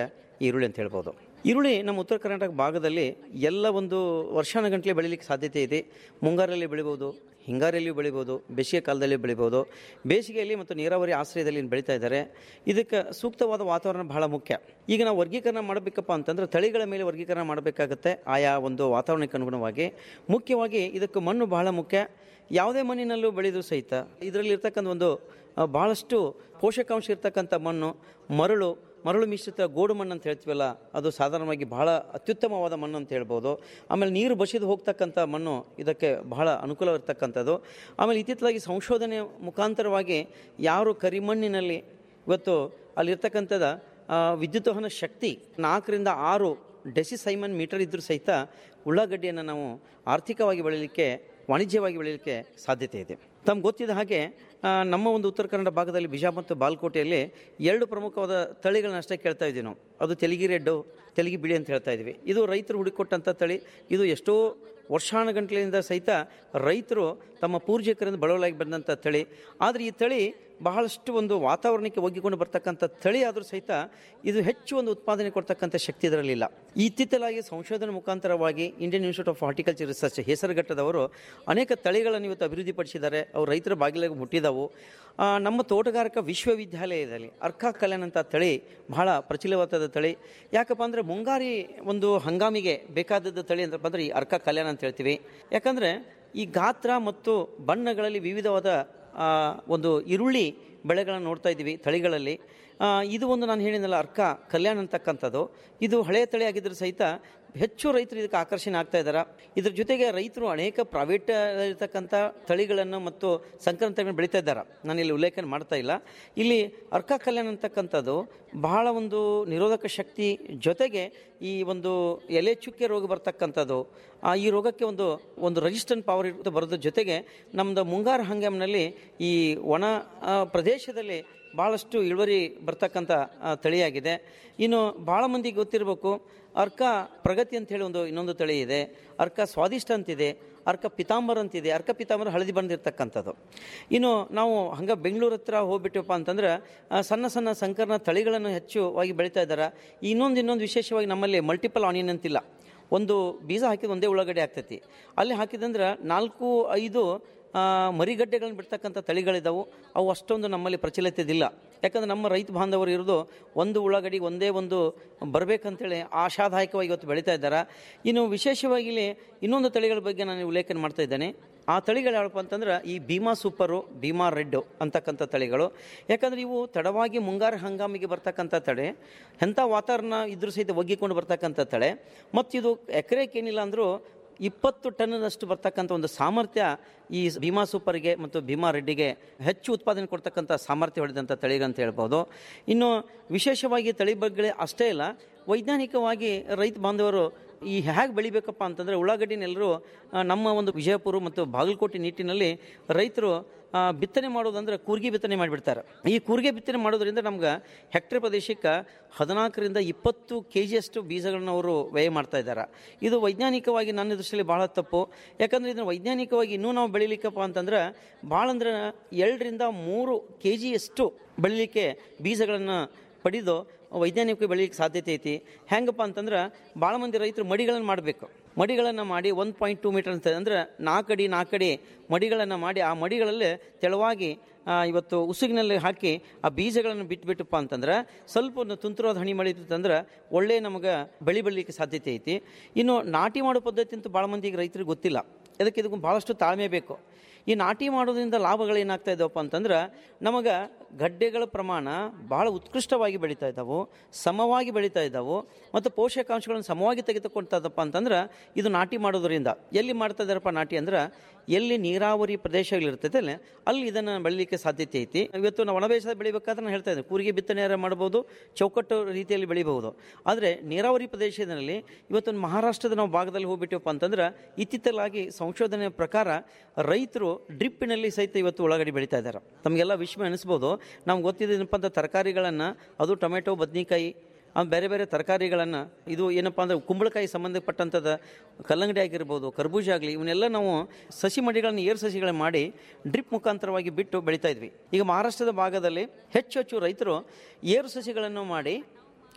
ಈರುಳ್ಳಿ ಅಂತ ಹೇಳ್ಬೋದು ಈರುಳ್ಳಿ ನಮ್ಮ ಉತ್ತರ ಕರ್ನಾಟಕ ಭಾಗದಲ್ಲಿ ಎಲ್ಲ ಒಂದು ವರ್ಷಾನುಗಂಟಲೆ ಬೆಳೀಲಿಕ್ಕೆ ಸಾಧ್ಯತೆ ಇದೆ ಮುಂಗಾರಲ್ಲಿ ಬೆಳಿಬೋದು ಹಿಂಗಾರಿಯಲ್ಲಿಯೂ ಬೆಳಿಬೋದು ಬೇಸಿಗೆ ಕಾಲದಲ್ಲಿ ಬೆಳಿಬೋದು ಬೇಸಿಗೆಯಲ್ಲಿ ಮತ್ತು ನೀರಾವರಿ ಆಶ್ರಯದಲ್ಲಿ ಏನ್ ಬೆಳೀತಾ ಇದ್ದಾರೆ ಇದಕ್ಕೆ ಸೂಕ್ತವಾದ ವಾತಾವರಣ ಬಹಳ ಮುಖ್ಯ ಈಗ ನಾವು ವರ್ಗೀಕರಣ ಮಾಡಬೇಕಪ್ಪ ಅಂತಂದ್ರೆ ತಳಿಗಳ ಮೇಲೆ ವರ್ಗೀಕರಣ ಮಾಡಬೇಕಾಗತ್ತೆ ಆಯಾ ಒಂದು ವಾತಾವರಣಕ್ಕೆ ಅನುಗುಣವಾಗಿ ಮುಖ್ಯವಾಗಿ ಇದಕ್ಕೆ ಮಣ್ಣು ಬಹಳ ಮುಖ್ಯ ಯಾವುದೇ ಮಣ್ಣಿನಲ್ಲೂ ಬೆಳೆದರೂ ಸಹಿತ ಇದರಲ್ಲಿ ಇರ್ತಕ್ಕಂಥ ಒಂದು ಆ, ಬಹಳಷ್ಟು ಪೋಷಕಾಂಶ ಇರ್ತಕ್ಕಂಥ ಮಣ್ಣು ಮರಳು ಮರಳು ಮಿಶ್ರಿತ ಗೋಡು ಮಣ್ಣು ಅಂತ ಹೇಳ್ತೀವಲ್ಲ ಅದು ಸಾಧಾರಣವಾಗಿ ಬಹಳ ಅತ್ಯುತ್ತಮವಾದ ಮಣ್ಣು ಅಂತ ಹೇಳ್ಬೋದು ಆಮೇಲೆ ನೀರು ಬಸಿದು ಹೋಗ್ತಕ್ಕಂಥ ಮಣ್ಣು ಇದಕ್ಕೆ ಬಹಳ ಅನುಕೂಲವಿರ್ತಕ್ಕಂಥದ್ದು ಆಮೇಲೆ ಇತ್ತೀಚಲಾಗಿ ಸಂಶೋಧನೆ ಮುಖಾಂತರವಾಗಿ ಯಾರು ಕರಿಮಣ್ಣಿನಲ್ಲಿ ಇವತ್ತು ಅಲ್ಲಿರ್ತಕ್ಕಂಥದ ಆ, ವಿದ್ಯುತ್ ವಹನ ಶಕ್ತಿ ನಾಲ್ಕರಿಂದ ಆರು ಡೆಸಿಸೈಮನ್ ಮೀಟರ್ ಇದ್ದರೂ ಸಹಿತ ಉಳ್ಳಾಗಡ್ಡಿಯನ್ನು ನಾವು ಆರ್ಥಿಕವಾಗಿ ಬೆಳೀಲಿಕ್ಕೆ ವಾಣಿಜ್ಯವಾಗಿ ಬೆಳೀಲಿಕ್ಕೆ ಸಾಧ್ಯತೆ ಇದೆ ತಮ್ಗೆ ಗೊತ್ತಿದ್ದ ಹಾಗೆ ಆ, ನಮ್ಮ ಒಂದು ಉತ್ತರ ಕನ್ನಡ ಭಾಗದಲ್ಲಿ ಬಿಜಾಪುರ ಮತ್ತು ಬಾಲ್ಕೋಟೆಯಲ್ಲಿ ಎರಡು ಪ್ರಮುಖವಾದ ತಳಿಗಳನ್ನ ಅಷ್ಟೇ ಕೇಳ್ತಾ ಇದ್ದೀವಿ ನಾವು ಅದು ತೆಲಗಿ ರೆಡ್ಡು ತೆಲಗಿ ಬಿಳಿ ಅಂತ ಹೇಳ್ತಾ ಇದ್ವಿ ಇದು ರೈತರು ಹುಡುಕೊಟ್ಟಂಥ ತಳಿ ಇದು ಎಷ್ಟೋ ವರ್ಷಾನುಗಂಟಲಿಂದ ಸಹಿತ ರೈತರು ತಮ್ಮ ಪೂರ್ವಿಕರಿಂದ ಬಳವಲಾಗಿ ಬಂದಂಥ ತಳಿ ಆದರೆ ಈ ತಳಿ ಬಹಳಷ್ಟು ಒಂದು ವಾತಾವರಣಕ್ಕೆ ಒಗ್ಗಿಕೊಂಡು ಬರ್ತಕ್ಕಂಥ ತಳಿ ಆದರೂ ಸಹಿತ ಇದು ಹೆಚ್ಚು ಒಂದು ಉತ್ಪಾದನೆ ಕೊಡ್ತಕ್ಕಂಥ ಶಕ್ತಿ ಇದರಲ್ಲಿಲ್ಲ ಇತ್ತೀಚಲಾಗಿ ಸಂಶೋಧನೆ ಮುಖಾಂತರವಾಗಿ Indian Institute of Horticulture Research ಹೆಸರುಘಟ್ಟದವರು ಅನೇಕ ತಳಿಗಳನ್ನು ಇವತ್ತು ಅಭಿವೃದ್ಧಿಪಡಿಸಿದ್ದಾರೆ ಅವು ರೈತರ ಬಾಗಿಲಿಗೆ ಮುಟ್ಟಿದವು ಆ, ನಮ್ಮ ತೋಟಗಾರಿಕಾ ವಿಶ್ವವಿದ್ಯಾಲಯದಲ್ಲಿ ಅರ್ಕಾ ಕಲ್ಯಾಣ್ ಅಂತ ತಳಿ ಬಹಳ ಪ್ರಚಲಿತವಾದ ತಳಿ ಯಾಕಪ್ಪ ಅಂದರೆ ಮುಂಗಾರಿ ಒಂದು ಹಂಗಾಮಿಗೆ ಬೇಕಾದದ್ದು ತಳಿ ಅಂತಪ್ಪ ಅಂದರೆ ಈ ಅರ್ಕಾ ಕಲ್ಯಾಣ ಅಂತ ಹೇಳ್ತೀವಿ ಯಾಕಂದರೆ ಈ ಗಾತ್ರ ಮತ್ತು ಬಣ್ಣಗಳಲ್ಲಿ ವಿವಿಧವಾದ ಆ, ಒಂದು ಈರುಳ್ಳಿ ಬೆಳೆಗಳನ್ನು ನೋಡ್ತಾ ಇದ್ದೀವಿ ತಳಿಗಳಲ್ಲಿ ಆ, ಇದು ಒಂದು ನಾನು ಹೇಳಿದ್ನಲ್ಲ ಅರ್ಕ ಕಲ್ಯಾಣ ಅಂತಕ್ಕಂಥದ್ದು ಇದು ಹಳೆಯ ತಳಿ ಆಗಿದ್ದರೂ ಸಹಿತ ಹೆಚ್ಚು ರೈತರು ಇದಕ್ಕೆ ಆಕರ್ಷಣೆ ಆಗ್ತಾ ಇದ್ದಾರೆ ಇದ್ರ ಜೊತೆಗೆ ರೈತರು ಅನೇಕ ಪ್ರೈವೇಟ್ ಇರತಕ್ಕಂಥ ತಳಿಗಳನ್ನು ಮತ್ತು ಸಂಕರಣ ತಳಿಗಳನ್ನು ಬೆಳೀತಾ ಇದ್ದಾರೆ ನಾನು ಇಲ್ಲಿ ಉಲ್ಲೇಖನ ಮಾಡ್ತಾ ಇಲ್ಲ ಇಲ್ಲಿ ಅರ್ಕ ಕಲ್ಯಾಣ ಅಂತಕ್ಕಂಥದ್ದು ಬಹಳ ಒಂದು ನಿರೋಧಕ ಶಕ್ತಿ ಜೊತೆಗೆ ಈ ಒಂದು ಎಲೆ ಚುಕ್ಕೆ ರೋಗ ಬರ್ತಕ್ಕಂಥದ್ದು ಆ ಈ ರೋಗಕ್ಕೆ ಒಂದು ಒಂದು ರೆಸಿಸ್ಟೆಂಟ್ ಪವರ್ ಇರುತ್ತೆ ಬರೋದ್ರ ಜೊತೆಗೆ ನಮ್ಮದು ಮುಂಗಾರು ಹಂಗಾಮಿನಲ್ಲಿ ಈ ಒಣ ಆ, ಪ್ರದೇಶದಲ್ಲಿ ಭಾಳಷ್ಟು ಇಳುವರಿ ಬರ್ತಕ್ಕಂಥ ಆ, ತಳಿಯಾಗಿದೆ ಇನ್ನು ಭಾಳ ಮಂದಿಗೆ ಗೊತ್ತಿರಬೇಕು ಅರ್ಕ ಪ್ರಗತಿ ಅಂತ ಹೇಳಿ ಒಂದು ಇನ್ನೊಂದು ತಳಿ ಇದೆ ಅರ್ಕ ಸ್ವಾದಿಷ್ಟ ಅಂತಿದೆ ಅರ್ಕ ಪಿತಾಂಬರ ಅಂತಿದೆ ಅರ್ಕ ಪಿತಾಂಬರ ಹಳದಿ ಬಂದಿರ್ತಕ್ಕಂಥದ್ದು ಇನ್ನು ನಾವು ಹಂಗೆ ಬೆಂಗಳೂರು ಹತ್ರ ಹೋಗ್ಬಿಟ್ಟಪ್ಪ ಅಂತಂದ್ರೆ ಆ, ಸಣ್ಣ ಸಣ್ಣ ಸಂಕರಣ ತಳಿಗಳನ್ನು ಹೆಚ್ಚುವಾಗಿ ಬೆಳೀತಾ ಇದ್ದಾರೆ ಇನ್ನೊಂದು ಇನ್ನೊಂದು ವಿಶೇಷವಾಗಿ ನಮ್ಮಲ್ಲಿ ಮಲ್ಟಿಪಲ್ ಆನಿಯನ್ ಅಂತಿಲ್ಲ ಒಂದು ಬೀಜ ಹಾಕಿದ ಒಂದೇ ಉಳ್ಳಾಗಡ್ಡೆ ಆಗ್ತೈತಿ ಅಲ್ಲಿ ಹಾಕಿದಂದ್ರೆ ನಾಲ್ಕು ಐದು ಆ, ಮರಿಗಡ್ಡೆಗಳನ್ನ ಬಿಡ್ತಕ್ಕಂಥ ತಳಿಗಳಿದಾವು ಅವು ಅಷ್ಟೊಂದು ನಮ್ಮಲ್ಲಿ ಪ್ರಚಲಿತದಿಲ್ಲ ಯಾಕಂದ್ರೆ ನಮ್ಮ ರೈತ ಬಾಂಧವರು ಇರೋದು ಒಂದು ಉಳ್ಳಾಗಡ್ಡಿ ಒಂದೇ ಒಂದು ಬರಬೇಕಂತೇಳಿ ಆಶಾದಾಯಕವಾಗಿ ಇವತ್ತು ಬೆಳೀತಾ ಇದ್ದಾರೆ ಇನ್ನು ವಿಶೇಷವಾಗಿ ಇಲ್ಲಿ ಇನ್ನೊಂದು ತಳಿಗಳ ಬಗ್ಗೆ ನಾನು ಉಲ್ಲೇಖನ ಮಾಡ್ತಾ ಇದ್ದೇನೆ ಆ ತಳಿಗಳು ಯಾವಪ್ಪ ಅಂತಂದ್ರೆ ಈ ಭೀಮಾ ಸೂಪರು ಭೀಮಾ ರೆಡ್ಡು ಅಂತಕ್ಕಂಥ ತಳಿಗಳು ಯಾಕಂದ್ರೆ ಇವು ತಡವಾಗಿ ಮುಂಗಾರು ಹಂಗಾಮಿಗೆ ಬರ್ತಕ್ಕಂಥ ತಳೆ ಎಂಥ ವಾತಾವರಣ ಇದ್ರೂ ಸಹಿತ ಒಗ್ಗಿಕೊಂಡು ಬರ್ತಕ್ಕಂಥ ತಳೆ ಮತ್ತು ಇದು ಎಕರೆಗೆ ಏನಿಲ್ಲ ಅಂದರೂ ಇಪ್ಪತ್ತು ಟನ್ನಷ್ಟು ಬರ್ತಕ್ಕಂಥ ಒಂದು ಸಾಮರ್ಥ್ಯ ಈ ಭೀಮಾ ಸೂಪರ್ಗೆ ಮತ್ತು ಭೀಮಾ ರೆಡ್ಡಿಗೆ ಹೆಚ್ಚು ಉತ್ಪಾದನೆ ಕೊಡ್ತಕ್ಕಂಥ ಸಾಮರ್ಥ್ಯ ಹೊಡೆದಂಥ ತಳಿಗಂತ ಹೇಳ್ಬೋದು ಇನ್ನು ವಿಶೇಷವಾಗಿ ತಳಿ ಬಗ್ಗೆ ಅಷ್ಟೇ ಇಲ್ಲ ವೈಜ್ಞಾನಿಕವಾಗಿ ರೈತ ಬಾಂಧವರು ಈ ಹೇಗೆ ಬೆಳಿಬೇಕಪ್ಪ ಅಂತಂದರೆ ಉಳ್ಳಾಗಡ್ಡಿನೆಲ್ಲರೂ ಆ, ನಮ್ಮ ಒಂದು ವಿಜಯಪುರ ಮತ್ತು ಬಾಗಲಕೋಟೆ ನಿಟ್ಟಿನಲ್ಲಿ ರೈತರು ಆ, ಬಿತ್ತನೆ ಮಾಡೋದಂದ್ರೆ ಕೂರ್ಗಿ ಬಿತ್ತನೆ ಮಾಡಿಬಿಡ್ತಾರೆ ಈ ಕೂರ್ಗೆ ಬಿತ್ತನೆ ಮಾಡೋದ್ರಿಂದ ನಮ್ಗೆ ಹೆಕ್ಟೇರ್ ಪ್ರದೇಶಕ್ಕೆ ಹದಿನಾಲ್ಕರಿಂದ ಇಪ್ಪತ್ತು ಕೆ ಜಿಯಷ್ಟು ಬೀಜಗಳನ್ನ ಅವರು ವ್ಯಯ ಮಾಡ್ತಾ ಇದ್ದಾರೆ ಇದು ವೈಜ್ಞಾನಿಕವಾಗಿ ನನ್ನ ದೃಷ್ಟಿಯಲ್ಲಿ ಭಾಳ ತಪ್ಪು ಯಾಕಂದರೆ ಇದನ್ನು ವೈಜ್ಞಾನಿಕವಾಗಿ ಇನ್ನೂ ನಾವು ಬೆಳಿಲಿಕ್ಕಪ್ಪ ಅಂತಂದ್ರೆ ಭಾಳ ಅಂದ್ರೆ ಎರಡರಿಂದ ಮೂರು ಕೆ ಜಿಯಷ್ಟು ಬೆಳಿಲಿಕ್ಕೆ ಬೀಜಗಳನ್ನು ಪಡೆದು ವೈಜ್ಞಾನಿಕ ಬೆಳೀಲಿಕ್ಕೆ ಸಾಧ್ಯತೆ ಐತಿ ಹೆಂಗಪ್ಪ ಅಂತಂದ್ರೆ ಭಾಳ ಮಂದಿ ರೈತರು ಮಡಿಗಳನ್ನು ಮಾಡಬೇಕು ಮಡಿಗಳನ್ನು ಮಾಡಿ ಒನ್ ಪಾಯಿಂಟ್ ಟೂ ಮೀಟರ್ ಅಂತ ಅಂದ್ರೆ ನಾಲ್ಕಡಿ ನಾಲ್ಕಡಿ ಮಡಿಗಳನ್ನು ಮಾಡಿ ಆ ಮಡಿಗಳಲ್ಲಿ ತೆಳುವಾಗಿ ಆ, ಇವತ್ತು ಉಸುಗಿನಲ್ಲಿ ಹಾಕಿ ಆ ಬೀಜಗಳನ್ನು ಬಿಟ್ಬಿಟ್ಟಪ್ಪ ಅಂತಂದ್ರೆ ಸ್ವಲ್ಪ ಒಂದು ತುಂತುರಾದ ಹನಿ ಮಳೆ ಇತ್ತಂದ್ರೆ ಒಳ್ಳೆ ನಮಗೆ ಬೆಳೆ ಬೆಳಲಿಕ್ಕೆ ಸಾಧ್ಯತೆ ಐತಿ ಇನ್ನು ನಾಟಿ ಮಾಡೋ ಪದ್ಧತಿ ಅಂತೂ ಭಾಳ ಮಂದಿಗೆ ರೈತರಿಗೆ ಗೊತ್ತಿಲ್ಲ ಅದಕ್ಕೆ ಇದಕ್ಕೆ ಭಾಳಷ್ಟು ತಾಳ್ಮೆ ಬೇಕು ಈ ನಾಟಿ ಮಾಡೋದ್ರಿಂದ ಲಾಭಗಳೇನಾಗ್ತಾ ಇದ್ದಾವಪ್ಪ ಅಂತಂದ್ರೆ ನಮಗೆ ಗಡ್ಡೆಗಳ ಪ್ರಮಾಣ ಭಾಳ ಉತ್ಕೃಷ್ಟವಾಗಿ ಬೆಳೀತಾ ಇದ್ದಾವೆ ಸಮವಾಗಿ ಬೆಳೀತಾ ಇದ್ದಾವೆ ಮತ್ತು ಪೋಷಕಾಂಶಗಳನ್ನು ಸಮವಾಗಿ ತೆಗೆದುಕೊಳ್ತದಪ್ಪ ಅಂತಂದ್ರೆ ಇದು ನಾಟಿ ಮಾಡೋದ್ರಿಂದ ಎಲ್ಲಿ ಮಾಡ್ತಾ ಇದ್ದಾರಪ್ಪ ನಾಟಿ ಅಂದ್ರೆ ಎಲ್ಲಿ ನೀರಾವರಿ ಪ್ರದೇಶಗಳಿರ್ತದೆ ಅಲ್ಲಿ ಇದನ್ನು ಬೆಳೀಲಿಕ್ಕೆ ಸಾಧ್ಯತೆ ಐತಿ ಇವತ್ತು ನಾವು ಒಣಬೇಸಾಯ ಬೆಳಿಬೇಕಾದ್ರೆ ನಾನು ಹೇಳ್ತಾ ಇದ್ದೆ ಕೂರಿಗೆ ಬಿತ್ತನೆ ಮಾಡ್ಬೋದು ಚೌಕಟ್ಟು ರೀತಿಯಲ್ಲಿ ಬೆಳಿಬಹುದು ಆದರೆ ನೀರಾವರಿ ಪ್ರದೇಶದಲ್ಲಿ ಇವತ್ತು ಮಹಾರಾಷ್ಟ್ರದ ನಾವು ಭಾಗದಲ್ಲಿ ಹೋಗ್ಬಿಟ್ಟಿವಪ್ಪ ಅಂತಂದ್ರೆ ಇತ್ತಿತ್ತಲಾಗಿ ಸಂಶೋಧನೆ ಪ್ರಕಾರ ರೈತರು ಡ್ರಿಪ್ಪಿನಲ್ಲಿ ಸಹಿತ ಇವತ್ತು ಉಳ್ಳಾಗಡ್ಡಿ ಬೆಳೀತಾ ಇದ್ದಾರೆ ತಮಗೆಲ್ಲ ವಿಷಯ ಅನಿಸ್ಬೋದು ನಮ್ಗೆ ಗೊತ್ತಿದ್ದೇನಪ್ಪ ಅಂತ ತರಕಾರಿಗಳನ್ನು ಅದು ಟೊಮೆಟೊ ಬದನೆಕಾಯಿ ಆ ಬೇರೆ ಬೇರೆ ತರಕಾರಿಗಳನ್ನು ಇದು ಏನಪ್ಪ ಅಂದರೆ ಕುಂಬಳಕಾಯಿ ಸಂಬಂಧಪಟ್ಟಂಥದ್ದು ಕಲ್ಲಂಗಡಿ ಆಗಿರ್ಬೋದು ಕರ್ಬೂಜ ಆಗಲಿ ಇವನ್ನೆಲ್ಲ ನಾವು ಸಸಿ ಮಡಿಗಳನ್ನು ಏರು ಸಸಿಗಳನ್ನ ಮಾಡಿ ಡ್ರಿಪ್ ಮುಖಾಂತರವಾಗಿ ಬಿಟ್ಟು ಬೆಳೀತಾ ಇದ್ವಿ ಈಗ ಮಹಾರಾಷ್ಟ್ರದ ಭಾಗದಲ್ಲಿ ಹೆಚ್ಚು ಹೆಚ್ಚು ರೈತರು ಏರು ಸಸಿಗಳನ್ನು ಮಾಡಿ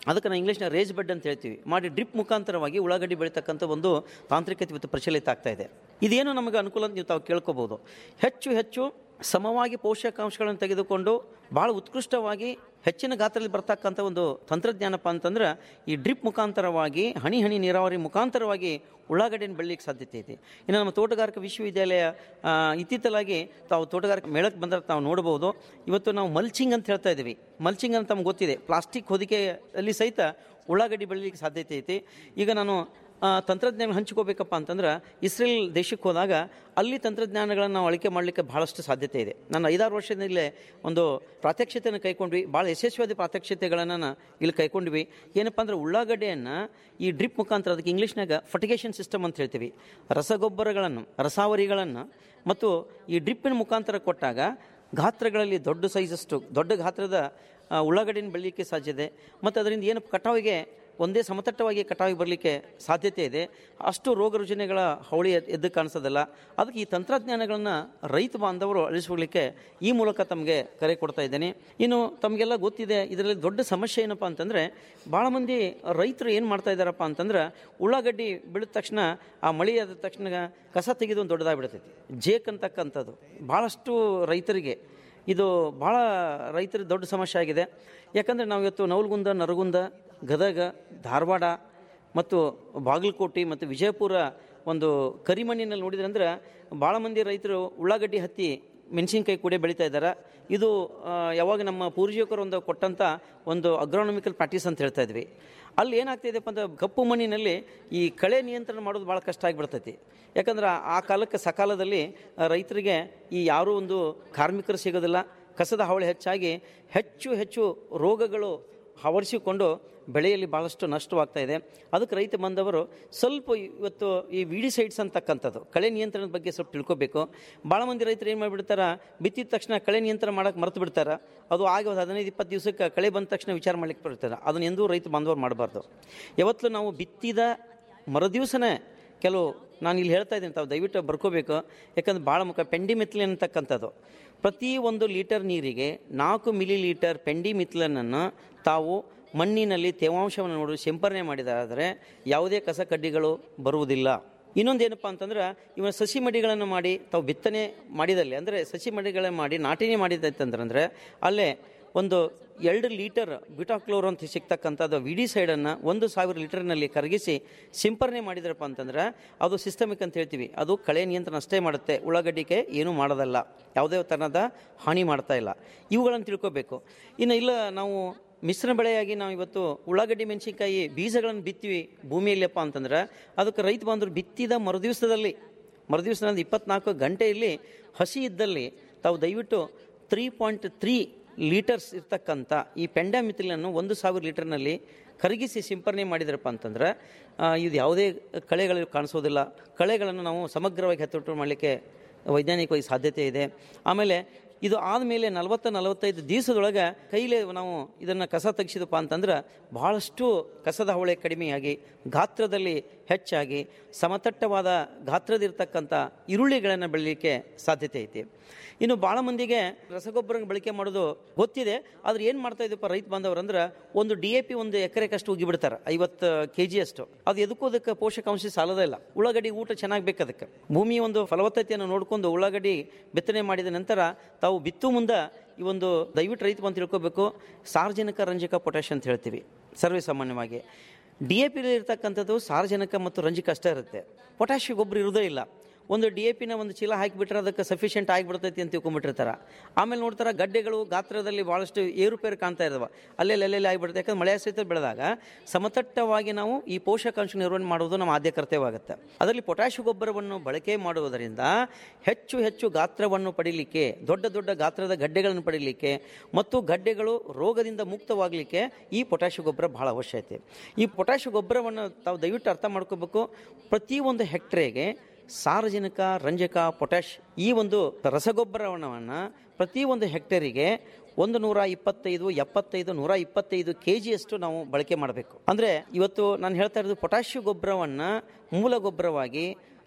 ಅದಕ್ಕೆ ನಾವು ಇಂಗ್ಲೀಷ್ನ ರೇಜ್ ಬೆಡ್ ಅಂತ ಹೇಳ್ತೀವಿ ಮಾಡಿ ಡ್ರಿಪ್ ಮುಖಾಂತರವಾಗಿ ಉಳ್ಳಾಗಡ್ಡಿ ಬೆಳೀತಕ್ಕಂಥ ಒಂದು ತಾಂತ್ರಿಕತೆ ಇವತ್ತು ಪ್ರಚಲಿತ ಆಗ್ತಾ ಇದೆ ಇದೇನು ನಮಗೆ ಅನುಕೂಲ ಅಂತ ನೀವು ತಾವು ಕೇಳ್ಕೋಬಹುದು ಹೆಚ್ಚು ಹೆಚ್ಚು ಸಮವಾಗಿ ಪೋಷಕಾಂಶಗಳನ್ನು ತೆಗೆದುಕೊಂಡು ಭಾಳ ಉತ್ಕೃಷ್ಟವಾಗಿ ಹೆಚ್ಚಿನ ಗಾತ್ರದಲ್ಲಿ ಬರ್ತಕ್ಕಂಥ ಒಂದು ತಂತ್ರಜ್ಞಾನಪ್ಪ ಅಂತಂದ್ರೆ ಈ ಡ್ರಿಪ್ ಮುಖಾಂತರವಾಗಿ ಹನಿ ಹನಿ ನೀರಾವರಿ ಮುಖಾಂತರವಾಗಿ ಉಳ್ಳಾಗಡ್ಡೆಯನ್ನು ಬೆಳಲಿಕ್ಕೆ ಸಾಧ್ಯತೆ ಇದೆ ಇನ್ನು ನಮ್ಮ ತೋಟಗಾರಿಕಾ ವಿಶ್ವವಿದ್ಯಾಲಯ ಆ, ಇತ್ತೀತಲಾಗಿ ತಾವು ತೋಟಗಾರಿಕೆ ಮೇಳಕ್ಕೆ ಬಂದರೆ ತಾವು ನೋಡಬಹುದು ಇವತ್ತು ನಾವು ಮಲ್ಚಿಂಗ್ ಅಂತ ಹೇಳ್ತಾ ಇದ್ದೀವಿ ಮಲ್ಚಿಂಗ್ ಅಂತ ತಮ್ಗೆ ಗೊತ್ತಿದೆ ಪ್ಲಾಸ್ಟಿಕ್ ಹೊದಿಕೆಯಲ್ಲಿ ಸಹಿತ ಉಳ್ಳಾಗಡ್ಡಿ ಬೆಳಲಿಕ್ಕೆ ಸಾಧ್ಯತೆ ಐತಿ ಈಗ ನಾನು ಆ, ತಂತ್ರಜ್ಞಾನ ಹಂಚ್ಕೋಬೇಕಪ್ಪ ಅಂತಂದ್ರೆ ಇಸ್ರೇಲ್ ದೇಶಕ್ಕೆ ಹೋದಾಗ ಅಲ್ಲಿ ತಂತ್ರಜ್ಞಾನಗಳನ್ನು ನಾವು ಅಳಿಕೆ ಮಾಡಲಿಕ್ಕೆ ಬಹಳಷ್ಟು ಸಾಧ್ಯತೆ ಇದೆ ನಾನು ಐದಾರು ವರ್ಷದಲ್ಲೇ ಒಂದು ಪ್ರಾತ್ಯಕ್ಷತೆಯನ್ನು ಕೈಕೊಂಡ್ವಿ ಭಾಳ ಯಶಸ್ವಿಯಾದ ಪ್ರಾತ್ಯಕ್ಷತೆಗಳನ್ನು ನಾ ಇಲ್ಲಿ ಕೈಕೊಂಡ್ವಿ ಏನಪ್ಪ ಅಂದ್ರೆ ಉಳ್ಳಾಗಡ್ಡೆಯನ್ನು ಈ ಡ್ರಿಪ್ ಮುಖಾಂತರ ಅದಕ್ಕೆ ಇಂಗ್ಲೀಷ್ನಾಗ ಫಟಿಗೇಷನ್ ಸಿಸ್ಟಮ್ ಅಂತ ಹೇಳ್ತೀವಿ ರಸಗೊಬ್ಬರಗಳನ್ನು ರಸಾವರಿಗಳನ್ನು ಮತ್ತು ಈ ಡ್ರಿಪ್ಪಿನ ಮುಖಾಂತರ ಕೊಟ್ಟಾಗ ಗಾತ್ರಗಳಲ್ಲಿ ದೊಡ್ಡ ಸೈಜಷ್ಟು ದೊಡ್ಡ ಗಾತ್ರದ ಆ, ಉಳ್ಳಾಗಡ್ಡೆನ ಬೆಳಲಿಕ್ಕೆ ಸಾಧ್ಯತೆ ಮತ್ತು ಅದರಿಂದ ಏನು ಕಟಾವಿಗೆ ಒಂದೇ ಸಮತಟ್ಟವಾಗಿ ಕಟಾವಿಗೆ ಬರಲಿಕ್ಕೆ ಸಾಧ್ಯತೆ ಇದೆ ಅಷ್ಟು ರೋಗ ರುಜಿನಗಳ ಹವಳಿ ಎದ್- ಎದ್ದು ಕಾಣಿಸೋದಲ್ಲ ಅದಕ್ಕೆ ಈ ತಂತ್ರಜ್ಞಾನಗಳನ್ನು ರೈತ ಬಾಂಧವರು ಅಳಿಸ್ಕೊಳ್ಳಿಕ್ಕೆ ಈ ಮೂಲಕ ತಮಗೆ ಕರೆ ಕೊಡ್ತಾ ಇದ್ದೇನೆ ಇನ್ನು ತಮಗೆಲ್ಲ ಗೊತ್ತಿದೆ ಇದರಲ್ಲಿ ದೊಡ್ಡ ಸಮಸ್ಯೆ ಏನಪ್ಪ ಅಂತಂದರೆ ಭಾಳ ಮಂದಿ ರೈತರು ಏನು ಮಾಡ್ತಾ ಇದ್ದಾರಪ್ಪ ಅಂತಂದ್ರೆ ಉಳ್ಳಾಗಡ್ಡಿ ಬೆಳೆದ ತಕ್ಷಣ ಆ ಮಳೆ ಆದ ತಕ್ಷಣ ಕಸ ತೆಗೆದು ಒಂದು ದೊಡ್ಡದಾಗ್ಬಿಡ್ತೈತಿ ಜೇಕ್ ಅಂತಕ್ಕಂಥದ್ದು ಭಾಳಷ್ಟು ರೈತರಿಗೆ ಇದು ಭಾಳ ರೈತರಿಗೆ ದೊಡ್ಡ ಸಮಸ್ಯೆ ಆಗಿದೆ ಯಾಕಂದರೆ ನಾವು ಇವತ್ತು ನವಲ್ಗುಂದ ನರಗುಂದ ಗದಗ ಧಾರವಾಡ ಮತ್ತು ಬಾಗಲಕೋಟೆ ಮತ್ತು ವಿಜಯಪುರ ಒಂದು ಕರಿಮಣ್ಣಿನಲ್ಲಿ ನೋಡಿದ್ರೆ ಅಂದ್ರೆ ಭಾಳ ಮಂದಿ ರೈತರು ಉಳ್ಳಾಗಡ್ಡಿ ಹತ್ತಿ ಮೆಣಸಿನ್ಕಾಯಿ ಕೂಡ ಬೆಳೀತಾ ಇದ್ದಾರೆ ಇದು ಆ, ಯಾವಾಗ ನಮ್ಮ ಪೂರ್ವಿಕರು ಒಂದು ಕೊಟ್ಟಂಥ ಒಂದು ಅಗ್ರಾನಮಿಕಲ್ ಪ್ರಾಕ್ಟೀಸ್ ಅಂತ ಹೇಳ್ತಾ ಇದ್ವಿ ಅಲ್ಲಿ ಏನಾಗ್ತಿದೆಪ್ಪ ಅಂದ್ರೆ ಕಪ್ಪು ಮಣ್ಣಿನಲ್ಲಿ ಈ ಕಳೆ ನಿಯಂತ್ರಣ ಮಾಡೋದು ಭಾಳ ಕಷ್ಟ ಆಗಿಬಿಡ್ತೈತಿ ಯಾಕಂದ್ರೆ ಆ ಕಾಲಕ್ಕೆ ಸಕಾಲದಲ್ಲಿ ಆ, ರೈತರಿಗೆ ಈ ಯಾರೂ ಒಂದು ಕಾರ್ಮಿಕರು ಸಿಗೋದಿಲ್ಲ ಕಸದ ಹಾವಳಿ ಹೆಚ್ಚಾಗಿ ಹೆಚ್ಚು ಹೆಚ್ಚು ರೋಗಗಳು ಆವರಿಸಿಕೊಂಡು ಬೆಳೆಯಲ್ಲಿ ಭಾಳಷ್ಟು ನಷ್ಟವಾಗ್ತಾ ಇದೆ ಅದಕ್ಕೆ ರೈತ ಬಂದವರು ಸ್ವಲ್ಪ ಇವತ್ತು ಈ ವಿಡಿಸೈಡ್ಸ್ ಅಂತಕ್ಕಂಥದ್ದು ಕಳೆ ನಿಯಂತ್ರಣದ ಬಗ್ಗೆ ಸ್ವಲ್ಪ ತಿಳ್ಕೊಬೇಕು ಭಾಳ ಮಂದಿ ರೈತರು ಏನು ಮಾಡಿಬಿಡ್ತಾರೆ ಬಿತ್ತಿದ ತಕ್ಷಣ ಕಳೆ ನಿಯಂತ್ರಣ ಮಾಡೋಕೆ ಮರೆತು ಬಿಡ್ತಾರೆ ಅದು ಆಗಿ ಒಂದು ಹದಿನೈದು ಇಪ್ಪತ್ತು ದಿವಸಕ್ಕೆ ಕಳೆ ಬಂದ ತಕ್ಷಣ ವಿಚಾರ ಮಾಡ್ಲಿಕ್ಕೆ ಬರ್ತದೆ ಅದನ್ನ ಎಂದೂ ರೈತ ಬಾಂಧವರು ಮಾಡಬಾರ್ದು ಯಾವತ್ತೂ ನಾವು ಬಿತ್ತಿದ ಮರುದಿವಸನೇ ಕೆಲವು ನಾನು ಇಲ್ಲಿ ಹೇಳ್ತಾ ಇದ್ದೀನಿ ತಾವು ದಯವಿಟ್ಟು ಬರ್ಕೋಬೇಕು ಯಾಕಂದ್ರೆ ಭಾಳ ಮುಖ ಪೆಂಡಿಮಿಥ್ಲಿನ್ ಅಂತಕ್ಕಂಥದ್ದು ಪ್ರತಿ ಒಂದು ಲೀಟರ್ ನೀರಿಗೆ ನಾಲ್ಕು ಮಿಲಿ ಲೀಟರ್ ಪೆಂಡಿಮಿಥ್ಲನನ್ನು ತಾವು ಮಣ್ಣಿನಲ್ಲಿ ತೇವಾಂಶವನ್ನು ನೋಡಿ ಸಿಂಪರಣೆ ಮಾಡಿದಾದರೆ ಯಾವುದೇ ಕಸ ಕಡ್ಡಿಗಳು ಬರುವುದಿಲ್ಲ ಇನ್ನೊಂದು ಏನಪ್ಪ ಅಂತಂದ್ರೆ ಇವನ ಸಸಿ ಮಡಿಗಳನ್ನು ಮಾಡಿ ತಾವು ಬಿತ್ತನೆ ಮಾಡಿದಲ್ಲಿ ಅಂದರೆ ಸಸಿ ಮಡಿಗಳನ್ನು ಮಾಡಿ ನಾಟಿನೇ ಮಾಡಿದಂತಂದ್ರೆ ಅಲ್ಲೇ ಒಂದು ಎರಡು ಲೀಟರ್ ಬಿಟಾಕ್ಲೋರ್ ಅಂತ ಸಿಗ್ತಕ್ಕಂಥದ್ದು ವಿಡಿ ಸೈಡನ್ನು ಒಂದು ಸಾವಿರ ಲೀಟರ್ನಲ್ಲಿ ಕರಗಿಸಿ ಸಿಂಪರಣೆ ಮಾಡಿದ್ರಪ್ಪ ಅಂತಂದ್ರೆ ಅದು ಸಿಸ್ಟಮಿಕ್ ಅಂತ ಹೇಳ್ತೀವಿ ಅದು ಕಳೆ ನಿಯಂತ್ರಣ ಅಷ್ಟೇ ಮಾಡುತ್ತೆ ಉಳ್ಳಾಗಡ್ಡಿಗೆ ಏನೂ ಮಾಡೋದಲ್ಲ ಯಾವುದೇ ಥರದ ಹಾನಿ ಮಾಡ್ತಾ ಇಲ್ಲ ಇವುಗಳನ್ನು ತಿಳ್ಕೊಬೇಕು ಇನ್ನು ಇಲ್ಲ ನಾವು ಮಿಶ್ರ ಬೆಳೆಯಾಗಿ ನಾವು ಇವತ್ತು ಉಳ್ಳಾಗಡ್ಡಿ ಮೆಣಸಿನ್ಕಾಯಿ ಬೀಜಗಳನ್ನು ಬಿತ್ತೀವಿ ಭೂಮಿಯಲ್ಲಪ್ಪ ಅಂತಂದ್ರೆ ಅದಕ್ಕೆ ರೈತ ಬಾಂಧವರು ಬಿತ್ತಿದ ಮರುದಿವಸದಲ್ಲಿ ಮರುದಿವಸದಲ್ಲಿ ಇಪ್ಪತ್ನಾಲ್ಕು ಗಂಟೆಯಲ್ಲಿ ಹಸಿ ಇದ್ದಲ್ಲಿ ತಾವು ದಯವಿಟ್ಟು ತ್ರೀ ಪಾಯಿಂಟ್ ತ್ರೀ ಲೀಟರ್ಸ್ ಇರ್ತಕ್ಕಂಥ ಈ ಪೆಂಡಾಮಿಥಿಲನ್ನು ಒಂದು ಸಾವಿರ ಲೀಟರ್ನಲ್ಲಿ ಕರಗಿಸಿ ಸಿಂಪರಣೆ ಮಾಡಿದ್ರಪ್ಪ ಅಂತಂದ್ರೆ ಆ, ಇದು ಯಾವುದೇ ಕಳೆಗಳು ಕಾಣಿಸೋದಿಲ್ಲ ಕಳೆಗಳನ್ನು ನಾವು ಸಮಗ್ರವಾಗಿ ಹತೋಟಿ ಮಾಡಲಿಕ್ಕೆ ವೈಜ್ಞಾನಿಕವಾಗಿ ಸಾಧ್ಯತೆ ಇದೆ ಆಮೇಲೆ ಇದು ಆದಮೇಲೆ ನಲವತ್ತು ನಲವತ್ತೈದು ದಿವಸದೊಳಗೆ ಕೈಲೇ ನಾವು ಇದನ್ನು ಕಸ ತೆಗೆಸಿದಪ್ಪ ಅಂತಂದ್ರೆ ಭಾಳಷ್ಟು ಕಸದ ಹವಳೆ ಕಡಿಮೆಯಾಗಿ ಗಾತ್ರದಲ್ಲಿ ಹೆಚ್ಚಾಗಿ ಸಮತಟ್ಟವಾದ ಗಾತ್ರದಿರ್ತಕ್ಕಂಥ ಈರುಳ್ಳಿಗಳನ್ನು ಬೆಳೀಲಿಕ್ಕೆ ಸಾಧ್ಯತೆ ಐತಿ ಇನ್ನು ಭಾಳ ಮಂದಿಗೆ ರಸಗೊಬ್ಬರ ಬಳಕೆ ಮಾಡೋದು ಗೊತ್ತಿದೆ ಆದ್ರೆ ಏನು ಮಾಡ್ತಾ ಇದಪ್ಪ ರೈತ ಬಾಂಧವರು ಅಂದ್ರೆ ಒಂದು ಡಿ ಎ ಪಿ ಒಂದು ಎಕರೆಕಷ್ಟು ಉಗಿ ಬಿಡ್ತಾರೆ ಐವತ್ತು ಕೆ ಜಿ ಅಷ್ಟು ಅದು ಎದಕ್ಕೂ ಅದಕ್ಕೆ ಪೋಷಕಾಂಶ ಸಾಲದೇ ಇಲ್ಲ ಉಳ್ಳಾಗಡ್ಡಿ ಊಟ ಚೆನ್ನಾಗಿ ಬೇಕು ಅದಕ್ಕೆ ಭೂಮಿ ಒಂದು ಫಲವತ್ತತೆಯನ್ನು ನೋಡಿಕೊಂಡು ಉಳ್ಳಾಗಡ್ಡಿ ಬಿತ್ತನೆ ಮಾಡಿದ ನಂತರ ತಾವು ಬಿತ್ತು ಮುಂದೆ ಈ ಒಂದು ದಯವಿಟ್ಟು ರೈತ ಬಂದು ತಿಳ್ಕೊಬೇಕು ಸಾರ್ವಜನಿಕ ರಂಜಕ ಪೊಟ್ಯಾಶ್ ಅಂತ ಹೇಳ್ತೀವಿ ಸರ್ವೇ ಸಾಮಾನ್ಯವಾಗಿ ಡಿ ಎ ಪಿಲಿ ಇರ್ತಕ್ಕಂಥದ್ದು ಸಾರ್ವಜನಿಕ ಮತ್ತು ರಂಜಕ ಅಷ್ಟೇ ಇರುತ್ತೆ ಪೊಟ್ಯಾಶ್ ಗೊಬ್ಬರ ಇರೋದೇ ಇಲ್ಲ ಒಂದು ಡಿ ಎ ಪಿನ ಒಂದು ಚೀಲ ಹಾಕಿಬಿಟ್ರೆ ಅದಕ್ಕೆ ಸಫಿಷಿಯೆಂಟ್ ಆಗಿಬಿಡ್ತೈತಿ ಅಂತ ತಿಳ್ಕೊಂಬಿಟ್ಟಿರ್ತಾರೆ ಆಮೇಲೆ ನೋಡ್ತಾರೆ ಗಡ್ಡೆಗಳು ಗಾತ್ರದಲ್ಲಿ ಭಾಳಷ್ಟು ಏರುಪೇರು ಕಾಣ್ತಾ ಇದಾವೆ ಅಲ್ಲೇ ಅಲ್ಲೆಲ್ಲಿ ಆಗಿಬಿಡುತ್ತೆ ಯಾಕಂದ್ರೆ ಮಳೆ ಸಹಿತ ಬೆಳೆದಾಗ ಸಮತಟ್ಟವಾಗಿ ನಾವು ಈ ಪೋಷಕಾಂಶ ನಿರ್ವಹಣೆ ಮಾಡುವುದು ನಮ್ಮ ಆದ್ಯ ಕರ್ತವ್ಯವಾಗುತ್ತೆ ಅದರಲ್ಲಿ ಪೊಟ್ಯಾಶ್ ಗೊಬ್ಬರವನ್ನು ಬಳಕೆ ಮಾಡುವುದರಿಂದ ಹೆಚ್ಚು ಹೆಚ್ಚು ಗಾತ್ರವನ್ನು ಪಡೀಲಿಕ್ಕೆ ದೊಡ್ಡ ದೊಡ್ಡ ಗಾತ್ರದ ಗಡ್ಡೆಗಳನ್ನು ಪಡೀಲಿಕ್ಕೆ ಮತ್ತು ಗಡ್ಡೆಗಳು ರೋಗದಿಂದ ಮುಕ್ತವಾಗಲಿಕ್ಕೆ ಈ ಪೊಟ್ಯಾಶ್ ಗೊಬ್ಬರ ಬಹಳ ಅವಶ್ಯಕತೆ ಈ ಪೊಟ್ಯಾಶ್ ಗೊಬ್ಬರವನ್ನು ತಾವು ದಯವಿಟ್ಟು ಅರ್ಥ ಮಾಡ್ಕೋಬೇಕು ಪ್ರತಿಯೊಂದು ಹೆಕ್ಟ್ರೇಗೆ ಸಾರಜನಕ ರಂಜಕ ಪೊಟ್ಯಾಶ್ ಈ ಒಂದು ರಸಗೊಬ್ಬರವನ್ನು ಪ್ರತಿ ಒಂದು ಹೆಕ್ಟೇರಿಗೆ ಒಂದು ನೂರ ಇಪ್ಪತ್ತೈದು ಎಪ್ಪತ್ತೈದು ನೂರ ಇಪ್ಪತ್ತೈದು ಕೆ ಜಿಯಷ್ಟು ನಾವು ಬಳಕೆ ಮಾಡಬೇಕು ಅಂದರೆ ಇವತ್ತು ನಾನು ಹೇಳ್ತಾ ಇರೋದು ಪೊಟ್ಯಾಶ್ ಗೊಬ್ಬರವನ್ನು ಮೂಲ ಗೊಬ್ಬರವಾಗಿ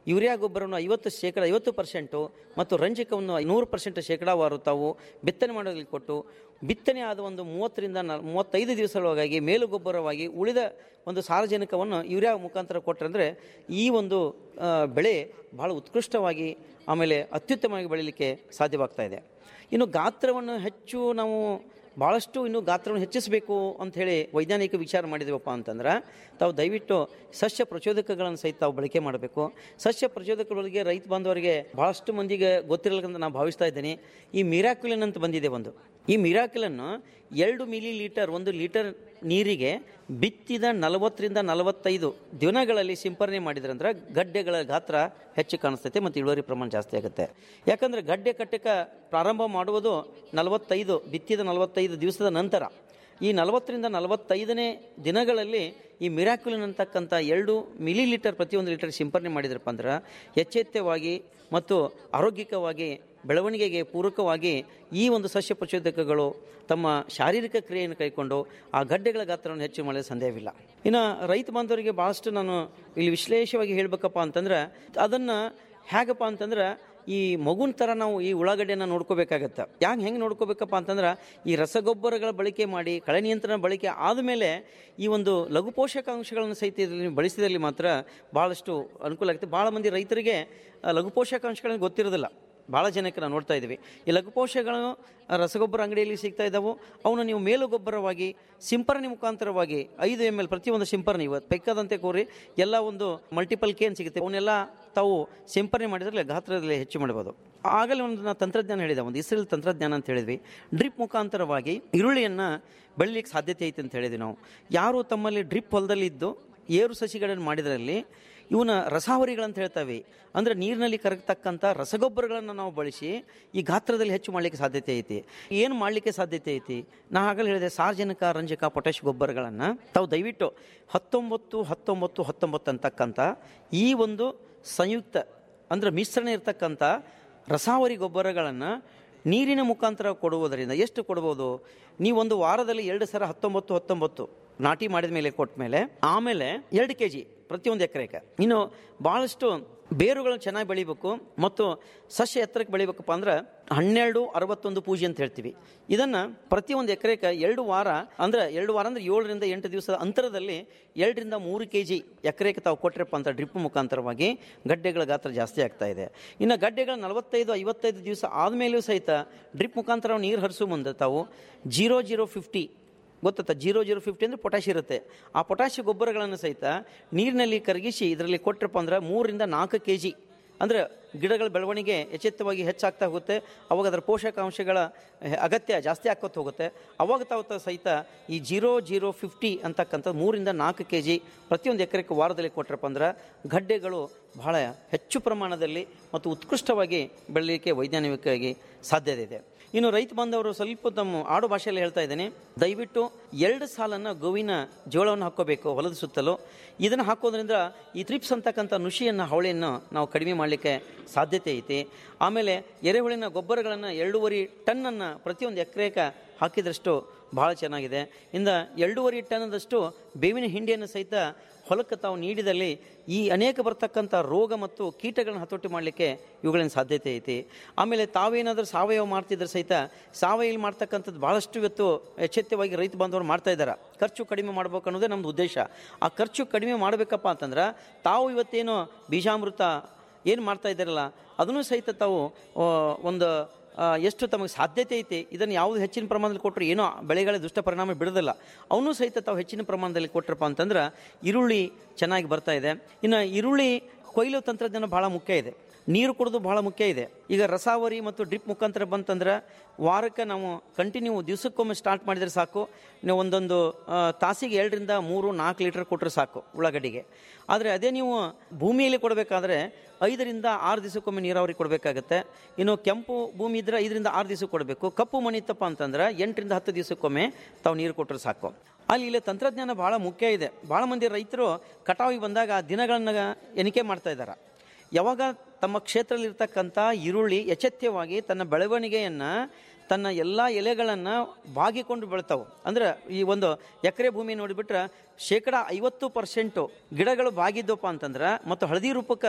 ಯೂರಿಯಾ ಗೊಬ್ಬರವನ್ನು ಐವತ್ತು ಶೇಕಡ ಐವತ್ತು ಪರ್ಸೆಂಟು ಮತ್ತು ರಂಜಕವನ್ನು ನೂರು ಪರ್ಸೆಂಟ್ ಶೇಕಡಾವಾರು ತಾವು ಬಿತ್ತನೆ ಮಾಡೋದಕ್ಕೆ ಕೊಟ್ಟು ಬಿತ್ತನೆ ಆದ ಒಂದು ಮೂವತ್ತರಿಂದ ನ ಮೂವತ್ತೈದು ದಿವಸದೊಳಗಾಗಿ ಮೇಲು ಗೊಬ್ಬರವಾಗಿ ಉಳಿದ ಒಂದು ಸಾರಜನಕವನ್ನು ಯೂರಿಯಾ ಮುಖಾಂತರ ಕೊಟ್ಟರೆ ಈ ಒಂದು ಆ, ಬೆಳೆ ಬಹಳ ಉತ್ಕೃಷ್ಟವಾಗಿ ಆಮೇಲೆ ಅತ್ಯುತ್ತಮವಾಗಿ ಬೆಳೀಲಿಕ್ಕೆ ಸಾಧ್ಯವಾಗ್ತಾ ಇದೆ ಇನ್ನು ಗಾತ್ರವನ್ನು ಹೆಚ್ಚು ನಾವು ಭಾಳಷ್ಟು ಇನ್ನು ಗಾತ್ರವನ್ನು ಹೆಚ್ಚಿಸಬೇಕು ಅಂತ ಹೇಳಿ ವೈಜ್ಞಾನಿಕ ವಿಚಾರ ಮಾಡಿದೆವಪ್ಪ ಅಂತಂದ್ರೆ ತಾವು ದಯವಿಟ್ಟು ಸಸ್ಯ ಪ್ರಚೋದಕಗಳನ್ನು ಸಹಿತ ತಾವು ಬಳಕೆ ಮಾಡಬೇಕು ಸಸ್ಯ ಪ್ರಚೋದಕಗಳಿಗೆ ರೈತ ಬಾಂಧವರಿಗೆ ಭಾಳಷ್ಟು ಮಂದಿಗೆ ಗೊತ್ತಿರಲಿಕ್ಕಂತ ನಾನು ಭಾವಿಸ್ತಾ ಇದ್ದೀನಿ ಈ ಮಿರಾಕ್ಯುಲನ್ ಅಂತ ಬಂದಿದೆ ಒಂದು ಈ ಮಿರಾಕ್ಯುಲನ್ನು ಎರಡು ಮಿಲಿ ಲೀಟರ್ ಒಂದು ಲೀಟರ್ ನೀರಿಗೆ ಬಿತ್ತಿದ ನಲವತ್ತರಿಂದ ನಲವತ್ತೈದು ದಿನಗಳಲ್ಲಿ ಸಿಂಪರಣೆ ಮಾಡಿದ್ರಂದ್ರೆ ಗಡ್ಡೆಗಳ ಗಾತ್ರ ಹೆಚ್ಚು ಕಾಣಿಸ್ತೈತೆ ಮತ್ತು ಇಳುವರಿ ಪ್ರಮಾಣ ಜಾಸ್ತಿ ಆಗುತ್ತೆ ಯಾಕಂದರೆ ಗಡ್ಡೆ ಕಟ್ಟಕ ಪ್ರಾರಂಭ ಮಾಡುವುದು ನಲವತ್ತೈದು ಬಿತ್ತಿದ ನಲವತ್ತೈದು ದಿವಸದ ನಂತರ ಈ ನಲವತ್ತರಿಂದ ನಲವತ್ತೈದನೇ ದಿನಗಳಲ್ಲಿ ಈ ಮಿರಾಕ್ಯುಲಿನ್ ಅಂತಕ್ಕಂಥ ಎರಡು ಮಿಲಿ ಲೀಟರ್ ಪ್ರತಿಯೊಂದು ಲೀಟರ್ ಸಿಂಪರಣೆ ಮಾಡಿದ್ರಪ್ಪ ಅಂದ್ರೆ ಎಚ್ಚೆತ್ತವಾಗಿ ಮತ್ತು ಆರೋಗ್ಯಕವಾಗಿ ಬೆಳವಣಿಗೆಗೆ ಪೂರಕವಾಗಿ ಈ ಒಂದು ಸಸ್ಯ ಪ್ರಚೋದಕಗಳು ತಮ್ಮ ಶಾರೀರಿಕ ಕ್ರಿಯೆಯನ್ನು ಕೈಕೊಂಡು ಆ ಗಡ್ಡೆಗಳ ಗಾತ್ರವನ್ನು ಹೆಚ್ಚು ಮಾಡಲು ಸಂದೇಹವಿಲ್ಲ ಇನ್ನು ರೈತ ಬಾಂಧವರಿಗೆ ಭಾಳಷ್ಟು ನಾನು ಇಲ್ಲಿ ವಿಶ್ಲೇಷವಾಗಿ ಹೇಳಬೇಕಪ್ಪ ಅಂತಂದ್ರೆ ಅದನ್ನು ಹೇಗಪ್ಪ ಅಂತಂದ್ರೆ ಈ ಮಗುನ ಥರ ನಾವು ಈ ಉಳ್ಳಾಗಡ್ಡೆನ ನೋಡ್ಕೋಬೇಕಾಗತ್ತೆ ಯಾಕೆ ಹೆಂಗೆ ನೋಡ್ಕೋಬೇಕಪ್ಪ ಅಂತಂದ್ರೆ ಈ ರಸಗೊಬ್ಬರಗಳ ಬಳಕೆ ಮಾಡಿ ಕಳೆ ನಿಯಂತ್ರಣ ಬಳಕೆ ಆದಮೇಲೆ ಈ ಒಂದು ಲಘು ಪೋಷಕಾಂಶಗಳನ್ನು ಸಹಿತ ಇದರಲ್ಲಿ ಬಳಸಿದಲ್ಲಿ ಮಾತ್ರ ಭಾಳಷ್ಟು ಅನುಕೂಲ ಆಗುತ್ತೆ ಭಾಳ ಮಂದಿ ರೈತರಿಗೆ ಆ, ಲಘು ಪೋಷಕಾಂಶಗಳನ್ನು ಗೊತ್ತಿರೋದಿಲ್ಲ ಭಾಳ ಜನಕ್ಕೆ ನಾವು ನೋಡ್ತಾ ಇದ್ದೀವಿ ಈ ಲಘು ಪೋಷಕಗಳು ರಸಗೊಬ್ಬರ ಅಂಗಡಿಯಲ್ಲಿ ಸಿಗ್ತಾ ಇದ್ದಾವೆ ಅವನ್ನ ನೀವು ಮೇಲು ಗೊಬ್ಬರವಾಗಿ ಸಿಂಪರಣೆ ಮುಖಾಂತರವಾಗಿ ಐದು ಎಮ್ ಎಲ್ ಪ್ರತಿಯೊಂದು ಸಿಂಪರಣೆ ಇವತ್ತು ಬೆಕ್ಕದಂತೆ ಕೋರಿ ಎಲ್ಲ ಒಂದು ಮಲ್ಟಿಪಲ್ ಕೇನ್ ಸಿಗುತ್ತೆ ಅವನ್ನೆಲ್ಲ ತಾವು ಸಿಂಪರಣೆ ಮಾಡಿದ್ರೆ ಗಾತ್ರದಲ್ಲಿ ಹೆಚ್ಚು ಮಾಡಬಹುದು ಆಗಲೇ ಒಂದು ನಾವು ತಂತ್ರಜ್ಞಾನ ಹೇಳಿದ ಒಂದು ಇಸ್ರೇಲ್ ತಂತ್ರಜ್ಞಾನ ಅಂತ ಹೇಳಿದ್ವಿ ಡ್ರಿಪ್ ಮುಖಾಂತರವಾಗಿ ಈರುಳ್ಳಿಯನ್ನು ಬೆಳಿಲಿಕ್ಕೆ ಸಾಧ್ಯತೆ ಐತೆ ಅಂತ ಹೇಳಿದ್ವಿ ನಾವು ಯಾರು ತಮ್ಮಲ್ಲಿ ಡ್ರಿಪ್ ಹೊಲದಲ್ಲಿದ್ದು ಏರು ಸಸಿಗಳನ್ನು ಮಾಡಿದ್ರಲ್ಲಿ ಇವನ್ನ ರಸಾವರಿಗಳಂತ ಹೇಳ್ತೇವೆ ಅಂದರೆ ನೀರಿನಲ್ಲಿ ಕರಗತಕ್ಕಂಥ ರಸಗೊಬ್ಬರಗಳನ್ನು ನಾವು ಬಳಸಿ ಈ ಗಾತ್ರದಲ್ಲಿ ಹೆಚ್ಚು ಮಾಡಲಿಕ್ಕೆ ಸಾಧ್ಯತೆ ಐತಿ ಏನು ಮಾಡಲಿಕ್ಕೆ ಸಾಧ್ಯತೆ ಐತಿ ನಾ ಆಗಲೇ ಹೇಳಿದೆ ಸಾರ್ವಜನಿಕ ರಂಜಕ ಪೊಟ್ಯಾಶ್ ಗೊಬ್ಬರಗಳನ್ನು ತಾವು ದಯವಿಟ್ಟು ಹತ್ತೊಂಬತ್ತು ಹತ್ತೊಂಬತ್ತು ಹತ್ತೊಂಬತ್ತು ಅಂತಕ್ಕಂಥ ಈ ಒಂದು ಸಂಯುಕ್ತ ಅಂದರೆ ಮಿಶ್ರಣ ಇರ್ತಕ್ಕಂಥ ರಸಾವರಿ ಗೊಬ್ಬರಗಳನ್ನು ನೀರಿನ ಮುಖಾಂತರ ಕೊಡುವುದರಿಂದ ಎಷ್ಟು ಕೊಡ್ಬೋದು ನೀವು ಒಂದು ವಾರದಲ್ಲಿ ಎರಡು ಸಲ ಹತ್ತೊಂಬತ್ತು ಹತ್ತೊಂಬತ್ತು ನಾಟಿ ಮಾಡಿದ ಮೇಲೆ ಕೊಟ್ಟ ಮೇಲೆ ಆಮೇಲೆ ಎರಡು ಕೆ ಜಿ ಪ್ರತಿಯೊಂದು ಎಕರೆಗೆ ಇನ್ನು ಭಾಳಷ್ಟು ಬೇರುಗಳನ್ನು ಚೆನ್ನಾಗಿ ಬೆಳಿಬೇಕು ಮತ್ತು ಸಸ್ಯ ಎತ್ತರಕ್ಕೆ ಬೆಳಿಬೇಕಪ್ಪ ಅಂದ್ರೆ ಹನ್ನೆರಡು ಅರವತ್ತೊಂದು ಪೂಜೆ ಅಂತ ಹೇಳ್ತೀವಿ ಇದನ್ನು ಪ್ರತಿಯೊಂದು ಎಕರೆಗೆ ಎರಡು ವಾರ ಅಂದ್ರೆ ಎರಡು ವಾರ ಅಂದ್ರೆ ಏಳರಿಂದ ಎಂಟು ದಿವಸದ ಅಂತರದಲ್ಲಿ ಎರಡರಿಂದ ಮೂರು ಕೆ ಜಿ ಎಕರೆಗೆ ತಾವು ಕೊಟ್ಟರಪ್ಪ ಅಂತ ಡ್ರಿಪ್ ಮುಖಾಂತರವಾಗಿ ಗಡ್ಡೆಗಳ ಗಾತ್ರ ಜಾಸ್ತಿ ಆಗ್ತಾ ಇದೆ ಇನ್ನು ಗಡ್ಡೆಗಳ ನಲವತ್ತೈದು ಐವತ್ತೈದು ದಿವಸ ಆದಮೇಲೂ ಸಹಿತ ಡ್ರಿಪ್ ಮುಖಾಂತರ ನೀರು ಹರಿಸೋ ಮುಂದೆ ತಾವು ಜೀರೋ ಜೀರೋ ಫಿಫ್ಟಿ ಗೊತ್ತಾ ಜೀರೋ ಜೀರೋ ಫಿಫ್ಟಿ ಅಂದರೆ ಪೊಟ್ಯಾಶ್ ಇರುತ್ತೆ ಆ ಪೊಟ್ಯಾಶ್ ಗೊಬ್ಬರಗಳನ್ನು ಸಹಿತ ನೀರಿನಲ್ಲಿ ಕರಗಿಸಿ ಇದರಲ್ಲಿ ಕೊಟ್ಟರಪ್ಪ ಅಂದ್ರೆ ಮೂರರಿಂದ ನಾಲ್ಕು ಕೆ ಜಿ ಅಂದರೆ ಗಿಡಗಳ ಬೆಳವಣಿಗೆ ಎಚ್ಚೆತ್ತವಾಗಿ ಹೆಚ್ಚಾಗ್ತಾ ಹೋಗುತ್ತೆ ಅವಾಗ ಅದರ ಪೋಷಕಾಂಶಗಳ ಅಹ್, ಅಗತ್ಯ ಜಾಸ್ತಿ ಆಕೋತ ಹೋಗುತ್ತೆ ಅವಾಗ ತಾವು ತ- ಸಹಿತ ಈ ಜೀರೋ ಜೀರೋ ಫಿಫ್ಟಿ ಅಂತಕ್ಕಂಥ ಮೂರಿಂದ ನಾಲ್ಕು ಕೆ ಜಿ ಪ್ರತಿಯೊಂದು ಎಕರೆಗೆ ವಾರದಲ್ಲಿ ಕೊಟ್ಟರಪ್ಪ ಅಂದ್ರೆ ಗಡ್ಡೆಗಳು ಬಹಳ ಹೆಚ್ಚು ಪ್ರಮಾಣದಲ್ಲಿ ಮತ್ತು ಉತ್ಕೃಷ್ಟವಾಗಿ ಬೆಳಲಿಕ್ಕೆ ವೈಜ್ಞಾನಿಕವಾಗಿ ಸಾಧ್ಯತೆ ಇದೆ ಇನ್ನು ರೈತ ಬಾಂಧವರು ಸ್ವಲ್ಪ ತಮ್ಮ ಆಡು ಭಾಷೆಯಲ್ಲಿ ಹೇಳ್ತಾ ಇದ್ದೇನೆ ದಯವಿಟ್ಟು ಎರಡು ಸಾಲನ್ನು ಗೋವಿನ ಜೋಳವನ್ನು ಹಾಕ್ಕೋಬೇಕು ಹೊಲದ ಸುತ್ತಲೂ ಇದನ್ನು ಹಾಕೋದ್ರಿಂದ ಈ ತ್ರಿಪ್ಸ್ ಅಂತಕ್ಕಂಥ ನುಷಿಯನ್ನು ಹವಳೆಯನ್ನು ನಾವು ಕಡಿಮೆ ಮಾಡಲಿಕ್ಕೆ ಸಾಧ್ಯತೆ ಐತಿ ಆಮೇಲೆ ಎರೆಹುಳಿನ ಗೊಬ್ಬರಗಳನ್ನು ಎರಡೂವರೆ ಟನ್ನನ್ನು ಪ್ರತಿಯೊಂದು ಎಕರೆಗೆ ಹಾಕಿದಷ್ಟು ಭಾಳ ಚೆನ್ನಾಗಿದೆ ಇಂದ ಎರಡೂವರೆ ಟನ್ನದಷ್ಟು ಬೇವಿನ ಹಿಂಡಿಯನ್ನು ಸಹಿತ ಹೊಲಕ್ಕೆ ತಾವು ನೀಡಿದಲ್ಲಿ ಈ ಅನೇಕ ಬರ್ತಕ್ಕಂಥ ರೋಗ ಮತ್ತು ಕೀಟಗಳನ್ನು ಹತೋಟಿ ಮಾಡಲಿಕ್ಕೆ ಇವುಗಳಿನ ಸಾಧ್ಯತೆ ಐತಿ ಆಮೇಲೆ ತಾವೇನಾದರೂ ಸಾವಯವ ಮಾಡ್ತಿದ್ರೆ ಸಹಿತ ಸಾವಯವ ಮಾಡ್ತಕ್ಕಂಥದ್ದು ಭಾಳಷ್ಟು ಇವತ್ತು ಎಚ್ಚೆತ್ತವಾಗಿ ರೈತ ಬಾಂಧವರು ಮಾಡ್ತಾ ಇದ್ದಾರೆ ಖರ್ಚು ಕಡಿಮೆ ಮಾಡ್ಬೇಕು ಅನ್ನೋದೇ ನಮ್ಮದು ಉದ್ದೇಶ ಆ ಖರ್ಚು ಕಡಿಮೆ ಮಾಡಬೇಕಪ್ಪ ಅಂತಂದ್ರೆ ತಾವು ಇವತ್ತೇನು ಬೀಜಾಮೃತ ಏನು ಮಾಡ್ತಾ ಇದ್ದಾರಲ್ಲ ಅದನ್ನು ಸಹಿತ ತಾವು ಆ, ಒಂದು ಆ, ಎಷ್ಟು ತಮಗೆ ಸಾಧ್ಯತೆ ಐತಿ ಇದನ್ನು ಯಾವುದು ಹೆಚ್ಚಿನ ಪ್ರಮಾಣದಲ್ಲಿ ಕೊಟ್ಟರು ಏನೋ ಬೆಳೆಗಳ ದುಷ್ಟ ಪರಿಣಾಮ ಬಿಡೋದಿಲ್ಲ ಅವನು ಸಹಿತ ತಾವು ಹೆಚ್ಚಿನ ಪ್ರಮಾಣದಲ್ಲಿ ಕೊಟ್ಟರಪ್ಪ ಅಂತಂದ್ರೆ ಈರುಳ್ಳಿ ಚೆನ್ನಾಗಿ ಬರ್ತಾ ಇದೆ ಇನ್ನು ಈರುಳ್ಳಿ ಕೊಯ್ಲು ತಂತ್ರಜ್ಞಾನ ಭಾಳ ಮುಖ್ಯ ಇದೆ ನೀರು ಕುಡಿದು ಭಾಳ ಮುಖ್ಯ ಇದೆ ಈಗ ರಸಾವರಿ ಮತ್ತು ಡ್ರಿಪ್ ಮುಖಾಂತರ ಬಂತಂದ್ರೆ ವಾರಕ್ಕೆ ನಾವು ಕಂಟಿನ್ಯೂ ದಿವಸಕ್ಕೊಮ್ಮೆ ಸ್ಟಾರ್ಟ್ ಮಾಡಿದರೆ ಸಾಕು ನೀವು ಒಂದೊಂದು ಆ, ತಾಸಿಗೆ ಎರಡರಿಂದ ಮೂರು ನಾಲ್ಕು ಲೀಟರ್ ಕೊಟ್ಟರೆ ಸಾಕು ಉಳ್ಳಾಗಡ್ಡಿಗೆ ಆದರೆ ಅದೇ ನೀವು ಭೂಮಿಯಲ್ಲಿ ಕೊಡಬೇಕಾದ್ರೆ ಐದರಿಂದ ಆರು ದಿವಸಕ್ಕೊಮ್ಮೆ ನೀರಾವರಿ ಕೊಡಬೇಕಾಗತ್ತೆ ಇನ್ನು ಕೆಂಪು ಭೂಮಿ ಇದ್ರೆ ಐದರಿಂದ ಆರು ದಿವಸಕ್ಕೆ ಕೊಡಬೇಕು ಕಪ್ಪು ಮಣ್ಣು ಇತ್ತಪ್ಪ ಅಂತಂದ್ರೆ ಎಂಟರಿಂದ ಹತ್ತು ದಿವಸಕ್ಕೊಮ್ಮೆ ತಾವು ನೀರು ಕೊಟ್ಟರೆ ಸಾಕು ಅಲ್ಲಿ ಇಲ್ಲಿ ತಂತ್ರಜ್ಞಾನ ಭಾಳ ಮುಖ್ಯ ಇದೆ ಭಾಳ ಮಂದಿ ರೈತರು ಕಟಾವಿಗೆ ಬಂದಾಗ ಆ ದಿನಗಳನ್ನು ಎಣಿಕೆ ಮಾಡ್ತಾ ಇದ್ದಾರೆ ಯಾವಾಗ ತಮ್ಮ ಕ್ಷೇತ್ರದಲ್ಲಿರ್ತಕ್ಕಂಥ ಈರುಳ್ಳಿ ಎಚ್ಚೆತ್ಯವಾಗಿ ತನ್ನ ಬೆಳವಣಿಗೆಯನ್ನು ತನ್ನ ಎಲ್ಲ ಎಲೆಗಳನ್ನು ಬಾಗಿಕೊಂಡು ಬೆಳ್ತಾವೆ ಅಂದ್ರೆ ಈ ಒಂದು ಎಕರೆ ಭೂಮಿ ನೋಡಿಬಿಟ್ರೆ ಶೇಕಡ ಐವತ್ತು ಪರ್ಸೆಂಟು ಗಿಡಗಳು ಬಾಗಿದ್ದಪ್ಪ ಅಂತಂದ್ರೆ ಮತ್ತು ಹಳದಿ ರೂಪಕ್ಕೆ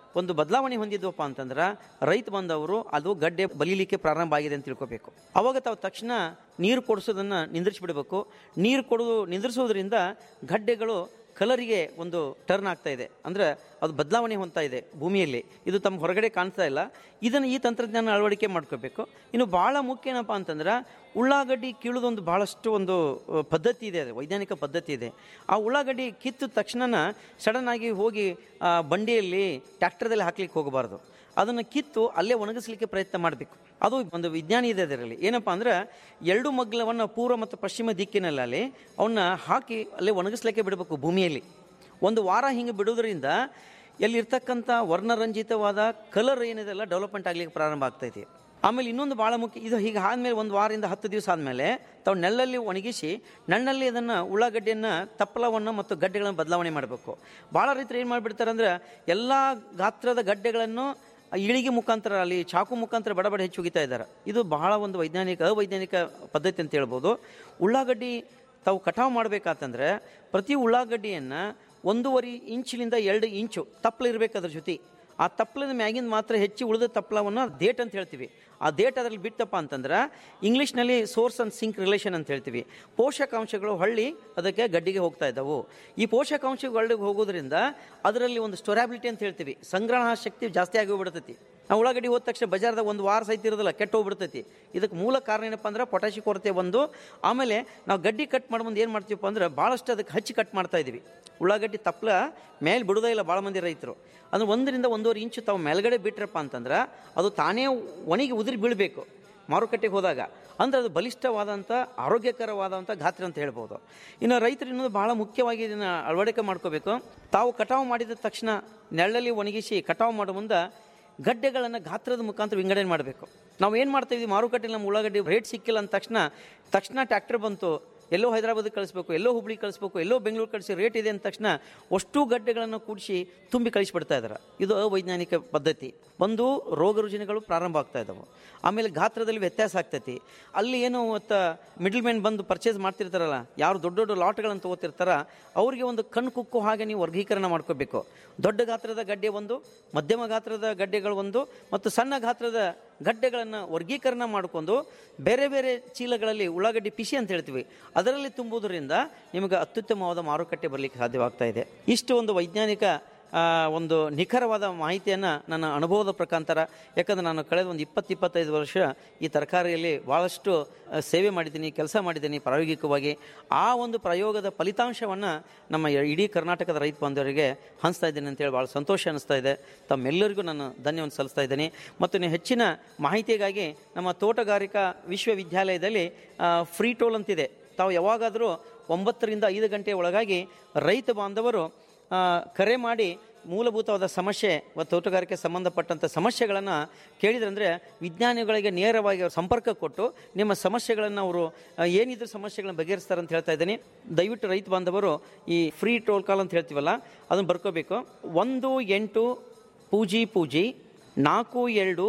ಒಂದು ಬದಲಾವಣೆ ಹೊಂದಿದ್ವಪ್ಪ ಅಂತಂದ್ರೆ ರೈತ ಬಂದವರು ಅದು ಗಡ್ಡೆ ಬಲಿಲಿಕ್ಕೆ ಪ್ರಾರಂಭ ಆಗಿದೆ ಅಂತ ತಿಳ್ಕೊಬೇಕು ಅವಾಗ ತಾವು ತಕ್ಷಣ ನೀರು ಕೊಡಿಸೋದನ್ನ ನಿಂದ್ರಿಸ್ಬಿಡ್ಬೇಕು ನೀರು ಕೊಡೋದು ನಿಂದ್ರಿಸೋದ್ರಿಂದ ಗಡ್ಡೆಗಳು ಕಲರಿಗೆ ಒಂದು ಟರ್ನ್ ಆಗ್ತಾ ಇದೆ ಅಂದ್ರೆ ಅದು ಬದಲಾವಣೆ ಹೊಂದ್ತಾ ಇದೆ ಭೂಮಿಯಲ್ಲಿ ಇದು ತಮ್ಮ ಹೊರಗಡೆ ಕಾಣ್ತಾ ಇಲ್ಲ ಇದನ್ನು ಈ ತಂತ್ರಜ್ಞಾನ ಅಳವಡಿಕೆ ಮಾಡ್ಕೋಬೇಕು ಇನ್ನು ಬಹಳ ಮುಖ್ಯ ಏನಪ್ಪ ಅಂತಂದ್ರೆ ಉಳ್ಳಾಗಡ್ಡಿ ಕೀಳೋದೊಂದು ಬಹಳಷ್ಟು ಒಂದು ಅಹ್, ಪದ್ಧತಿ ಇದೆ ಅದು ವೈಜ್ಞಾನಿಕ ಪದ್ಧತಿ ಇದೆ ಆ ಉಳ್ಳಾಗಡ್ಡಿ ಕಿತ್ತ ತಕ್ಷಣ ಸಡನ್ ಆಗಿ ಹೋಗಿ ಆ ಬಂಡಿಯಲ್ಲಿ ಟ್ರ್ಯಾಕ್ಟರ್ದಲ್ಲಿ ಹಾಕ್ಲಿಕ್ಕೆ ಹೋಗಬಾರ್ದು ಅದನ್ನು ಕಿತ್ತು ಅಲ್ಲೇ ಒಣಗಿಸ್ಲಿಕ್ಕೆ ಪ್ರಯತ್ನ ಮಾಡಬೇಕು ಅದು ಒಂದು ವಿಜ್ಞಾನಿ ಇದೆ ಅದರಲ್ಲಿ ಏನಪ್ಪ ಅಂದ್ರೆ ಎರಡು ಮಗ್ಲವನ್ನು ಪೂರ್ವ ಮತ್ತು ಪಶ್ಚಿಮ ದಿಕ್ಕಿನಲ್ಲಿ ಅವನ್ನ ಹಾಕಿ ಅಲ್ಲೇ ಒಣಗಿಸ್ಲಿಕ್ಕೆ ಬಿಡಬೇಕು ಭೂಮಿಯಲ್ಲಿ ಒಂದು ವಾರ ಹಿಂಗೆ ಬಿಡೋದ್ರಿಂದ ಎಲ್ಲಿರ್ತಕ್ಕಂಥ ವರ್ಣರಂಜಿತವಾದ ಕಲರ್ ಏನಿದೆಲ್ಲ ಡೆವಲಪ್ಮೆಂಟ್ ಆಗ್ಲಿಕ್ಕೆ ಪ್ರಾರಂಭ ಆಗ್ತೈತಿ ಆಮೇಲೆ ಇನ್ನೊಂದು ಭಾಳ ಮುಖ್ಯ ಇದು ಹೀಗೆ ಆದಮೇಲೆ ಒಂದು ವಾರದಿಂದ ಹತ್ತು ದಿವಸ ಆದಮೇಲೆ ತಾವು ನೆಳ್ಳಲ್ಲಿ ಒಣಗಿಸಿ ನೆಣ್ಣಲ್ಲಿ ಅದನ್ನು ಉಳ್ಳಾಗಡ್ಡೆಯನ್ನು ತಪ್ಪಲವನ್ನು ಮತ್ತು ಗಡ್ಡೆಗಳನ್ನು ಬದಲಾವಣೆ ಮಾಡಬೇಕು ಭಾಳ ರೈತರು ಏನು ಮಾಡಿಬಿಡ್ತಾರೆ ಅಂದ್ರೆ ಎಲ್ಲ ಗಾತ್ರದ ಗಡ್ಡೆಗಳನ್ನು ಇಳಿಗೆ ಮುಖಾಂತರ ಅಲ್ಲಿ ಚಾಕು ಮುಖಾಂತರ ಬಡ ಬಡ ಹೆಚ್ಚು ಒಗಿತಾ ಇದ್ದಾರೆ ಇದು ಬಹಳ ಒಂದು ವೈಜ್ಞಾನಿಕ ಅವೈಜ್ಞಾನಿಕ ಪದ್ಧತಿ ಅಂತ ಹೇಳ್ಬೋದು ಉಳ್ಳಾಗಡ್ಡಿ ತಾವು ಕಟಾವು ಮಾಡಬೇಕಾತಂದ್ರೆ ಪ್ರತಿ ಉಳ್ಳಾಗಡ್ಡಿಯನ್ನು ಒಂದೂವರೆ ಇಂಚಿನಿಂದ ಎರಡು ಇಂಚು ತಪ್ಪಲು ಇರಬೇಕು ಅದ್ರ ಜೊತೆ ಆ ತಪ್ಪಲಿನ ಮ್ಯಾಗಿಂದ ಮಾತ್ರ ಹೆಚ್ಚಿ ಉಳಿದ ತಪ್ಪಲವನ್ನು ದೇಟ್ ಅಂತ ಹೇಳ್ತೀವಿ ಆ ದೇಟ್ ಅದರಲ್ಲಿ ಬಿಟ್ಟಪ್ಪ ಅಂತಂದ್ರೆ ಇಂಗ್ಲೀಷ್ನಲ್ಲಿ ಸೋರ್ಸ್ ಅಂಡ್ ಸಿಂಕ್ ರಿಲೇಷನ್ ಅಂತ ಹೇಳ್ತೀವಿ ಪೋಷಕಾಂಶಗಳು ಹಳ್ಳಿ ಅದಕ್ಕೆ ಗಡ್ಡಿಗೆ ಹೋಗ್ತಾ ಇದ್ದವು ಈ ಪೋಷಕಾಂಶಗಳು ಹೋಗೋದ್ರಿಂದ ಅದರಲ್ಲಿ ಒಂದು ಸ್ಟೊರಾಬಿಲಿಟಿ ಅಂತ ಹೇಳ್ತೀವಿ ಸಂಗ್ರಹಣಾ ಶಕ್ತಿ ಜಾಸ್ತಿ ಆಗಿ ಹೋಗ್ಬಿಡ್ತೈತಿ ನಾವು ಉಳ್ಳಾಗಡ್ಡಿ ಹೋದ ತಕ್ಷಣ ಬಜಾರ್ದಾಗ ಒಂದು ವಾರ ಸಹಿತ ಇರೋದಿಲ್ಲ ಕೆಟ್ಟ ಹೋಗ್ಬಿಡ್ತೈತಿ ಇದಕ್ಕೆ ಮೂಲ ಕಾರಣ ಏನಪ್ಪ ಅಂದ್ರೆ ಪೊಟ್ಯಾಶಿ ಕೊರತೆ ಒಂದು ಆಮೇಲೆ ನಾವು ಗಡ್ಡಿ ಕಟ್ ಮಾಡಿ ಮುಂದೆ ಏನು ಮಾಡ್ತೀವಪ್ಪ ಅಂದ್ರೆ ಭಾಳಷ್ಟು ಅದಕ್ಕೆ ಹಚ್ಚಿ ಕಟ್ ಮಾಡ್ತಾ ಇದೀವಿ ಉಳ್ಳಾಗಡ್ಡಿ ತಪ್ಪಲ ಮೇಲೆ ಬಿಡೋದೇ ಇಲ್ಲ ಭಾಳ ಮಂದಿ ರೈತರು ಅಂದ್ರೆ ಒಂದರಿಂದ ಒಂದೂವರೆ ಇಂಚು ತಾವು ಮೇಲ್ಗಡೆ ಬಿಟ್ರಪ್ಪ ಅಂತಂದ್ರೆ ಅದು ತಾನೇ ಒಣಗಿ ಉದುರಿ ಬೀಳಬೇಕು ಮಾರುಕಟ್ಟೆಗೆ ಹೋದಾಗ ಅಂದ್ರೆ ಅದು ಬಲಿಷ್ಠವಾದಂಥ ಆರೋಗ್ಯಕರವಾದಂಥ ಗಾತ್ರ ಅಂತ ಹೇಳ್ಬೋದು ಇನ್ನು ರೈತರು ಇನ್ನೊಂದು ಭಾಳ ಮುಖ್ಯವಾಗಿ ಇದನ್ನು ಅಳವಡಿಕೆ ಮಾಡ್ಕೋಬೇಕು ತಾವು ಕಟಾವು ಮಾಡಿದ ತಕ್ಷಣ ನೆರಳಲ್ಲಿ ಒಣಗಿಸಿ ಕಟಾವು ಮಾಡೋ ಮುಂದೆ ಗಡ್ಡೆಗಳನ್ನು ಗಾತ್ರದ ಮುಖಾಂತರ ವಿಂಗಡಣೆ ಮಾಡಬೇಕು ನಾವು ಏನು ಮಾಡ್ತೀವಿ ಮಾರುಕಟ್ಟೆಯಲ್ಲಿ ನಮ್ಮ ಉಳ್ಳಾಗಡ್ಡಿ ರೇಟ್ ಸಿಕ್ಕಿಲ್ಲ ಅಂದ ತಕ್ಷಣ ತಕ್ಷಣ ಟ್ರ್ಯಾಕ್ಟರ್ ಬಂತು ಎಲ್ಲೋ ಹೈದರಾಬಾದಿಗೆ ಕಳಿಸ್ಬೇಕು ಎಲ್ಲೋ ಹುಬ್ಳಿ ಕಳಿಸ್ಬೇಕು ಎಲ್ಲೋ ಬೆಂಗಳೂರು ಕಳಿಸಿ ರೇಟ್ ಇದೆ ಅಂದ ತಕ್ಷಣ ಅಷ್ಟು ಗಡ್ಡೆಗಳನ್ನು ಕೂಡಿಸಿ ತುಂಬಿ ಕಳಿಸ್ಬಿಡ್ತಾ ಇದ್ದಾರೆ ಇದು ಅವೈಜ್ಞಾನಿಕ ಪದ್ಧತಿ ಒಂದು ರೋಗ ರುಜಿನಗಳು ಪ್ರಾರಂಭ ಆಗ್ತಾ ಇದ್ದಾವೆ ಆಮೇಲೆ ಗಾತ್ರದಲ್ಲಿ ವ್ಯತ್ಯಾಸ ಆಗ್ತೈತಿ ಅಲ್ಲಿ ಏನು ಮತ್ತು ಮಿಡ್ಲ್ ಮ್ಯಾನ್ ಬಂದು ಪರ್ಚೇಸ್ ಮಾಡ್ತಿರ್ತಾರಲ್ಲ ಯಾರು ದೊಡ್ಡ ದೊಡ್ಡ ಲಾಟ್ಗಳನ್ನು ತಗೋತಿರ್ತಾರ ಅವರಿಗೆ ಒಂದು ಕಣ್ಣು ಕುಕ್ಕು ಹಾಗೆ ನೀವು ವರ್ಗೀಕರಣ ಮಾಡ್ಕೋಬೇಕು ದೊಡ್ಡ ಗಾತ್ರದ ಗಡ್ಡೆ ಒಂದು ಮಧ್ಯಮ ಗಾತ್ರದ ಗಡ್ಡೆಗಳು ಒಂದು ಮತ್ತು ಸಣ್ಣ ಗಾತ್ರದ ಗಡ್ಡೆಗಳನ್ನು ವರ್ಗೀಕರಣ ಮಾಡಿಕೊಂಡು ಬೇರೆ ಬೇರೆ ಚೀಲಗಳಲ್ಲಿ ಉಳ್ಳಾಗಡ್ಡಿ ಪಿಸಿ ಅಂತ ಹೇಳ್ತೀವಿ ಅದರಲ್ಲಿ ತುಂಬುವುದರಿಂದ ನಿಮಗೆ ಅತ್ಯುತ್ತಮವಾದ ಮಾರುಕಟ್ಟೆ ಬರಲಿಕ್ಕೆ ಸಾಧ್ಯವಾಗ್ತಾ ಇದೆ ಇಷ್ಟು ಒಂದು ವೈಜ್ಞಾನಿಕ ಆ, ಒಂದು ನಿಖರವಾದ ಮಾಹಿತಿಯನ್ನು ನನ್ನ ಅನುಭವದ ಪ್ರಕಾಂತರ ಯಾಕಂದ್ರೆ ನಾನು ಕಳೆದ ಒಂದು ಇಪ್ಪತ್ತು ಇಪ್ಪತ್ತೈದು ವರ್ಷ ಈ ತರಕಾರಿಯಲ್ಲಿ ಭಾಳಷ್ಟು ಆ, ಸೇವೆ ಮಾಡಿದ್ದೀನಿ ಕೆಲಸ ಮಾಡಿದ್ದೀನಿ ಪ್ರಾಯೋಗಿಕವಾಗಿ ಆ ಒಂದು ಪ್ರಯೋಗದ ಫಲಿತಾಂಶವನ್ನು ನಮ್ಮ ಇಡೀ ಕರ್ನಾಟಕದ ರೈತ ಬಾಂಧವರಿಗೆ ಹಂಚ್ತಾ ಇದ್ದೀನಿ ಅಂತೇಳಿ ಭಾಳ ಸಂತೋಷ ಅನಿಸ್ತಾ ಇದೆ ತಮ್ಮೆಲ್ಲರಿಗೂ ನಾನು ಧನ್ಯವಾದ ಸಲ್ಲಿಸ್ತಾ ಇದ್ದೀನಿ ಮತ್ತು ನೀವು ಹೆಚ್ಚಿನ ಮಾಹಿತಿಗಾಗಿ ನಮ್ಮ ತೋಟಗಾರಿಕಾ ವಿಶ್ವವಿದ್ಯಾಲಯದಲ್ಲಿ ಫ್ರೀ ಟೋಲ್ ಅಂತಿದೆ ತಾವು ಯಾವಾಗಾದರೂ ಒಂಬತ್ತರಿಂದ ಐದು ಗಂಟೆ ಒಳಗಾಗಿ ರೈತ ಬಾಂಧವರು ಆ, ಕರೆ ಮಾಡಿ ಮೂಲಭೂತವಾದ ಸಮಸ್ಯೆ ಮತ್ತು ತೋಟಗಾರಿಕೆ ಸಂಬಂಧಪಟ್ಟಂಥ ಸಮಸ್ಯೆಗಳನ್ನು ಕೇಳಿದ್ರಂದರೆ ವಿಜ್ಞಾನಿಗಳಿಗೆ ನೇರವಾಗಿ ಅವ್ರು ಸಂಪರ್ಕ ಕೊಟ್ಟು ನಿಮ್ಮ ಸಮಸ್ಯೆಗಳನ್ನು ಅವರು ಆ, ಏನಿದ್ರು ಸಮಸ್ಯೆಗಳನ್ನ ಬಗೆಹರಿಸ್ತಾರೆ ಅಂತ ಹೇಳ್ತಾ ಇದ್ದೀನಿ ದಯವಿಟ್ಟು ರೈತ ಬಾಂಧವರು ಈ ಫ್ರೀ ಟೋಲ್ ಕಾಲ್ ಅಂತ ಹೇಳ್ತೀವಲ್ಲ ಅದನ್ನು ಬರ್ಕೋಬೇಕು ಒಂದು ಎಂಟು ಪೂಜಿ ಪೂಜಿ ನಾಲ್ಕು ಎರಡು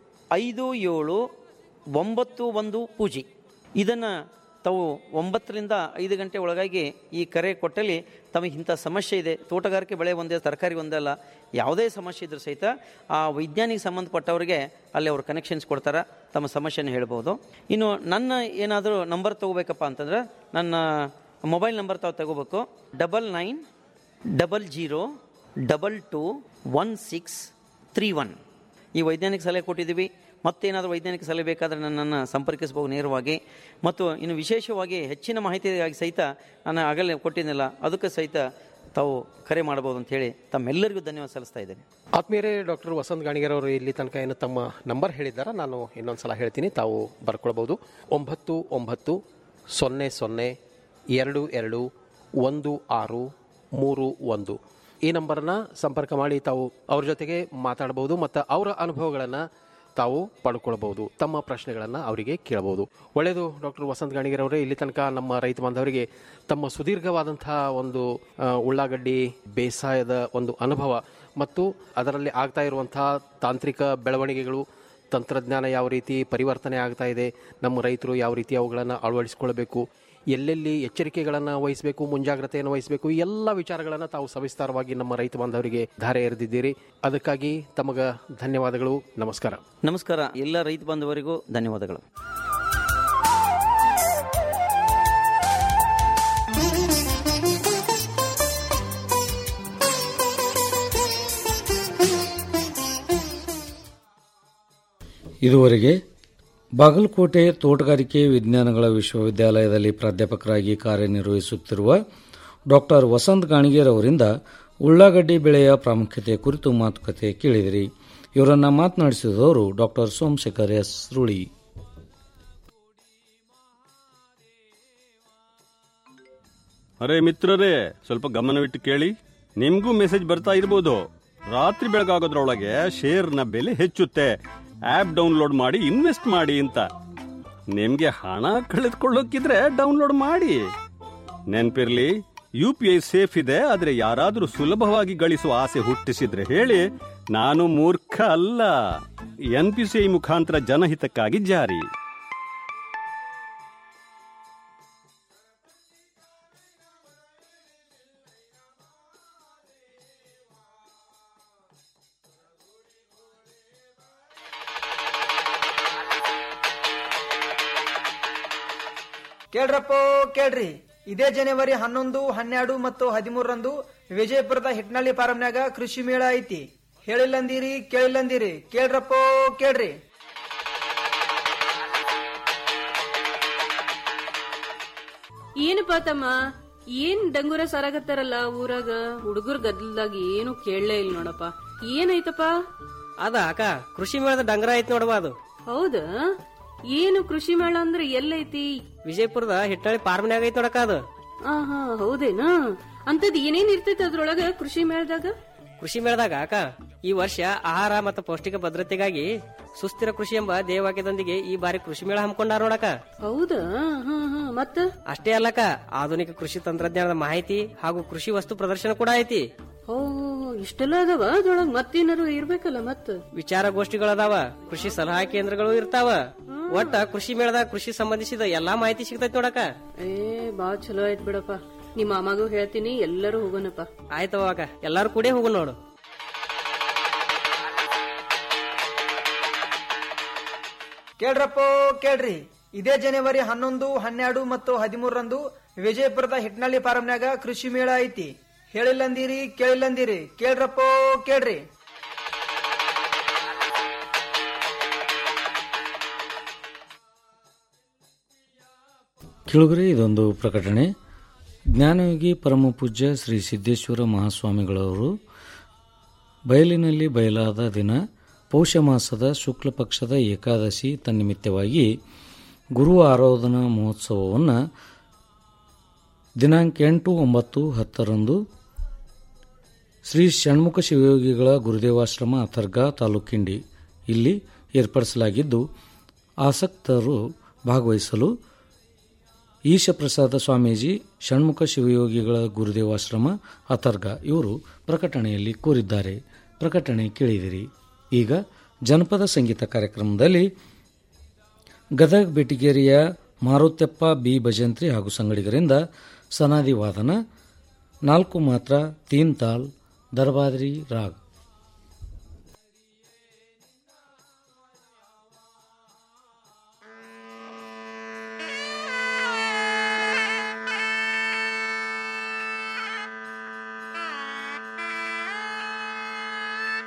ಐದು ಏಳು ಒಂಬತ್ತು ಒಂದು ಪೂಜಿ ಇದನ್ನು ತಾವು ಒಂಬತ್ತರಿಂದ ಐದು ಗಂಟೆ ಒಳಗಾಗಿ ಈ ಕರೆ ಕೊಟ್ಟಲ್ಲಿ ತಮಗೆ ಇಂಥ ಸಮಸ್ಯೆ ಇದೆ ತೋಟಗಾರಿಕೆ ಬೆಳೆ ಒಂದೇ ತರಕಾರಿ ಒಂದೇ ಅಲ್ಲ ಯಾವುದೇ ಸಮಸ್ಯೆ ಇದ್ರೂ ಸಹಿತ ಆ ವೈಜ್ಞಾನಿಕ ಸಂಬಂಧಪಟ್ಟವರಿಗೆ ಅಲ್ಲಿ ಅವರು ಕನೆಕ್ಷನ್ಸ್ ಕೊಡ್ತಾರೆ ತಮ್ಮ ಸಮಸ್ಯೆನ ಹೇಳ್ಬೋದು ಇನ್ನು ನನ್ನ ಏನಾದರೂ ನಂಬರ್ ತಗೋಬೇಕಪ್ಪ ಅಂತಂದ್ರೆ ನನ್ನ ಮೊಬೈಲ್ ನಂಬರ್ ತಾವು ತಗೋಬೇಕು double nine double zero double two one six three one ಈ ವೈಜ್ಞಾನಿಕ ಸಲಹೆ ಕೊಟ್ಟಿದ್ದೀವಿ ಮತ್ತೇನಾದರೂ ವೈಜ್ಞಾನಿಕ ಸಲಹೆ ಬೇಕಾದರೆ ನನ್ನನ್ನು ಸಂಪರ್ಕಿಸಬಹುದು ನೇರವಾಗಿ ಮತ್ತು ಇನ್ನು ವಿಶೇಷವಾಗಿ ಹೆಚ್ಚಿನ ಮಾಹಿತಿಗಾಗಿ ಸಹಿತ ನಾನು ಆಗಲೇ ಕೊಟ್ಟಿದ್ದಿಲ್ಲ ಅದಕ್ಕೆ ಸಹಿತ ತಾವು ಕರೆ ಮಾಡಬಹುದು ಅಂತ ಹೇಳಿ ತಮ್ಮೆಲ್ಲರಿಗೂ ಧನ್ಯವಾದ ಸಲ್ಲಿಸ್ತಾ ಇದ್ದೇನೆ ಆತ್ಮೀಯರೇ ಡಾಕ್ಟರ್ ವಸಂತ್ ಗಾಣಿಗರ್ ಅವರು ಇಲ್ಲಿ ತನಕ ಏನು ತಮ್ಮ ನಂಬರ್ ಹೇಳಿದ್ದಾರೆ ನಾನು ಇನ್ನೊಂದು ಸಲ ಹೇಳ್ತೀನಿ ತಾವು ಬರ್ಕೊಳ್ಬೋದು ಒಂಬತ್ತು ಒಂಬತ್ತು ಸೊನ್ನೆ ಸೊನ್ನೆ ಎರಡು ಎರಡು ಒಂದು ಆರು ಮೂರು ಒಂದು ಈ ನಂಬರನ್ನ ಸಂಪರ್ಕ ಮಾಡಿ ತಾವು ಅವ್ರ ಜೊತೆಗೆ ಮಾತಾಡಬಹುದು ಮತ್ತು ಅವರ ಅನುಭವಗಳನ್ನು ತಾವು ಪಡ್ಕೊಳ್ಬಹುದು ತಮ್ಮ ಪ್ರಶ್ನೆಗಳನ್ನು ಅವರಿಗೆ ಕೇಳಬಹುದು ಒಳ್ಳೆಯದು ಡಾಕ್ಟರ್ ವಸಂತ್ ಗಾಣಿಗರ್ ಅವರೇ ಇಲ್ಲಿ ತನಕ ನಮ್ಮ ರೈತ ಬಾಂಧವರಿಗೆ ತಮ್ಮ ಸುದೀರ್ಘವಾದಂತಹ ಒಂದು ಆ, ಉಳ್ಳಾಗಡ್ಡಿ ಬೇಸಾಯದ ಒಂದು ಅನುಭವ ಮತ್ತು ಅದರಲ್ಲಿ ಆಗ್ತಾ ಇರುವಂತಹ ತಾಂತ್ರಿಕ ಬೆಳವಣಿಗೆಗಳು ತಂತ್ರಜ್ಞಾನ ಯಾವ ರೀತಿ ಪರಿವರ್ತನೆ ಆಗ್ತಾ ಇದೆ ನಮ್ಮ ರೈತರು ಯಾವ ರೀತಿ ಅವುಗಳನ್ನು ಅಳವಡಿಸಿಕೊಳ್ಬೇಕು ಎಲ್ಲೆಲ್ಲಿ ಎಚ್ಚರಿಕೆಗಳನ್ನು ವಹಿಸಬೇಕು ಮುಂಜಾಗ್ರತೆಯನ್ನು ವಹಿಸಬೇಕು ಈ ಎಲ್ಲ ವಿಚಾರಗಳನ್ನು ತಾವು ಸವಿಸ್ತಾರವಾಗಿ ನಮ್ಮ ರೈತ ಬಾಂಧವರಿಗೆ ಧಾರೆ ಎರೆದಿದ್ದೀರಿ ಅದಕ್ಕಾಗಿ ತಮಗ ಧನ್ಯವಾದಗಳು ನಮಸ್ಕಾರ ನಮಸ್ಕಾರ ಎಲ್ಲ ರೈತ ಬಾಂಧವರಿಗೂ ಧನ್ಯವಾದಗಳು ಇದುವರೆಗೆ ಬಾಗಲಕೋಟೆ ತೋಟಗಾರಿಕೆ ವಿಜ್ಞಾನಗಳ ವಿಶ್ವವಿದ್ಯಾಲಯದಲ್ಲಿ ಪ್ರಾಧ್ಯಾಪಕರಾಗಿ ಕಾರ್ಯನಿರ್ವಹಿಸುತ್ತಿರುವ ಡಾಕ್ಟರ್ ವಸಂತ್ ಗಾಣಿಗೇರ್ ಅವರಿಂದ ಉಳ್ಳಾಗಡ್ಡಿ ಬೆಳೆಯ ಪ್ರಾಮುಖ್ಯತೆ ಕುರಿತು ಮಾತುಕತೆ ಕೇಳಿದಿರಿ ಇವರನ್ನ ಮಾತನಾಡಿಸಿದವರು ಡಾಕ್ಟರ್ ಸೋಮಶೇಖರ್ ಎಸ್ ರುಳಿ ಅರೆ ಮಿತ್ರರೇ ಸ್ವಲ್ಪ ಗಮನವಿಟ್ಟು ಕೇಳಿ ನಿಮ್ಗೂ ಮೆಸೇಜ್ ಬರ್ತಾ ಇರ್ಬೋದು ರಾತ್ರಿ ಬೆಳಗಾಗೋದ್ರೊಳಗೆ ಶೇರ್ನ ಬೆಲೆ ಹೆಚ್ಚುತ್ತೆ ಆಪ್ ಡೌನ್ಲೋಡ್ ಮಾಡಿ ಇನ್ವೆಸ್ಟ್ ಮಾಡಿ ಅಂತ ನಿಮ್ಗೆ ಹಣ ಕಳೆದುಕೊಳ್ಳೋಕಿದ್ರೆ ಡೌನ್ಲೋಡ್ ಮಾಡಿ ನೆನ್ಪಿರ್ಲಿ ಯು ಪಿ ಐ ಸೇಫ್ ಇದೆ ಆದ್ರೆ ಯಾರಾದ್ರೂ ಸುಲಭವಾಗಿ ಗಳಿಸುವ ಆಸೆ ಹುಟ್ಟಿಸಿದ್ರೆ ಹೇಳಿ ನಾನು ಮೂರ್ಖ ಅಲ್ಲ ಎನ್ ಪಿ ಸಿ ಐ ಮುಖಾಂತರ ಜನಹಿತಕ್ಕಾಗಿ ಜಾರಿ ಕೇಳ್ರಪ್ಪೋ ಕೇಳ್ರಿ ಇದೇ ಜನವರಿ ಹನ್ನೊಂದು ಹನ್ನೆರಡು ಮತ್ತು ಹದಿಮೂರರಂದು ವಿಜಯಪುರದ ಹಿಟ್ನಳ್ಳಿ ಫಾರಂನ್ಯಾಗ ಕೃಷಿ ಮೇಳ ಐತಿ ಹೇಳಿಲ್ಲಂದಿರಿ ಕೇಳಿಲ್ಲಂದಿರಿ ಕೇಳ್ರಪ್ಪೋ ಕೇಳ್ರಿ ಏನಪ್ಪಾ ತಮ್ಮ ಏನ್ ಡಂಗೂರ ಸಾರಾಗತ್ತಾರಲ್ಲ ಊರಾಗ ಹುಡುಗರ್ ಗದ್ದಲ್ದಾಗ ಏನು ಕೇಳಲೇ ಇಲ್ಲ ನೋಡಪ್ಪ ಏನೈತಪ್ಪ ಅದ ಅಕ್ಕ ಕೃಷಿ ಮೇಳದ ಡಂಗರ ಐತಿ ನೋಡವ ಅದು ಹೌದಾ ಏನು ಕೃಷಿ ಮೇಳ ಅಂದ್ರೆ ಎಲ್ಲೈತಿ ವಿಜಯಪುರದ ಹಿಟ್ಟಳಿ ಫಾರ್ಮ್ನ್ಯಾಗ ಐತಿ ನೋಡಕ್ಕ ಅದು ಆ ಹಾ ಹೌದೇನಾ ಅಂತದ್ ಏನೇನ್ ಇರ್ತೈತಿ ಅದ್ರೊಳಗ ಕೃಷಿ ಮೇಳದಾಗ ಕೃಷಿ ಮೇಳದಾಗ ಅಕ್ಕ ಈ ವರ್ಷ ಆಹಾರ ಮತ್ತು ಪೌಷ್ಟಿಕ ಭದ್ರತೆಗಾಗಿ ಸುಸ್ಥಿರ ಕೃಷಿ ಎಂಬ ಧ್ಯೇಯವಾಕ್ಯದೊಂದಿಗೆ ಈ ಬಾರಿ ಕೃಷಿ ಮೇಳ ಹಮ್ಮಿಕೊಂಡಾರ ನೋಡಕ ಹೌದಾ ಹಾ ಹಾ ಮತ್ತ ಅಷ್ಟೇ ಅಲ್ಲಕ್ಕ ಆಧುನಿಕ ಕೃಷಿ ತಂತ್ರಜ್ಞಾನದ ಮಾಹಿತಿ ಹಾಗೂ ಕೃಷಿ ವಸ್ತು ಪ್ರದರ್ಶನ ಕೂಡ ಐತಿ ಓ ಇಷ್ಟೆಲ್ಲ ಅದಾವ ಅದ್ರೊಳಗ ಮತ್ತೇನಾರು ಇರ್ಬೇಕಲ್ಲ ಮತ್ತ ವಿಚಾರಗೋಷ್ಠಿಗಳದಾವ ಕೃಷಿ ಸಲಹಾ ಕೇಂದ್ರಗಳು ಇರ್ತಾವ ಒಟ್ಟ ಕೃಷಿ ಮೇಳದಾಗ ಕೃಷಿ ಸಂಬಂಧಿಸಿದ ಎಲ್ಲಾ ಮಾಹಿತಿ ಸಿಗ್ತೈತಿ ನೋಡಕ ಏ ಬಾ ಚಲೋ ಆಯ್ತ್ ಬಿಡಪ್ಪ ನಿಮ್ಮ ಮಾಮಾಗೂ ಹೇಳ್ತೀನಿ ಎಲ್ಲರೂ ಹೋಗೋಣಪ್ಪ ಆಯ್ತವ ಅಕ್ಕ ಎಲ್ಲಾರು ಕೂಡೇ ಹೋಗು ನೋಡು ಕೇಳ್ರಪ್ಪೋ ಕೇಳ್ರಿ ಇದೇ ಜನವರಿ ಹನ್ನೊಂದು ಹನ್ನೆರಡು ಮತ್ತು ಹದಿಮೂರರಂದು ವಿಜಯಪುರದ ಹಿಟ್ನಳ್ಳಿ ಫಾರಂನ್ಯಾಗ ಕೃಷಿ ಮೇಳ ಐತಿ ಹೇಳಿಲ್ಲಂದಿರಿ ಕೇಳಿಲ್ಲಂದಿರಿ ಕೇಳ್ರಪ್ಪೋ ಕೇಳ್ರಿ ಕೆಳಗರೆ ಇದೊಂದು ಪ್ರಕಟಣೆ ಜ್ಞಾನಯೋಗಿ ಪರಮ ಪೂಜ್ಯ ಶ್ರೀ ಸಿದ್ದೇಶ್ವರ ಮಹಾಸ್ವಾಮಿಗಳವರು ಬಯಲಿನಲ್ಲಿ ಬಯಲಾದ ದಿನ ಪೌಷ ಮಾಸದ ಶುಕ್ಲ ಪಕ್ಷದ ಏಕಾದಶಿ ತನ್ನಿಮಿತ್ತವಾಗಿ ಗುರು ಆರಾಧನಾ ಮಹೋತ್ಸವವನ್ನು ದಿನಾಂಕ ಎಂಟು ಒಂಬತ್ತು ಹತ್ತರಂದು ಶ್ರೀ ಷಣ್ಮುಖ ಶಿವಯೋಗಿಗಳ ಗುರುದೇವಾಶ್ರಮ ಅಥರ್ಗಾ ತಾಲೂಕಿಂಡಿ ಇಲ್ಲಿ ಏರ್ಪಡಿಸಲಾಗಿದ್ದು ಆಸಕ್ತರು ಭಾಗವಹಿಸಲು ಈಶಪ್ರಸಾದ ಸ್ವಾಮೀಜಿ ಷಣ್ಮುಖ ಶಿವಯೋಗಿಗಳ ಗುರುದೇವಾಶ್ರಮ ಅಥರ್ಗ ಇವರು ಪ್ರಕಟಣೆಯಲ್ಲಿ ಕೋರಿದ್ದಾರೆ ಪ್ರಕಟಣೆ ಕೇಳಿದಿರಿ ಈಗ ಜನಪದ ಸಂಗೀತ ಕಾರ್ಯಕ್ರಮದಲ್ಲಿ ಗದಗ್ ಬೆಟಿಗೇರಿಯ ಮಾರುತ್ಯಪ್ಪ ಬಿ ಭಜಂತ್ರಿ ಹಾಗೂ ಸಂಗಡಿಗರಿಂದ ಸನಾದಿ ವಾದನ ನಾಲ್ಕು ಮಾತ್ರ ತೀನ್ ತಾಲ್ ದರ್ಬಾದ್ರಿ ರಾಗ್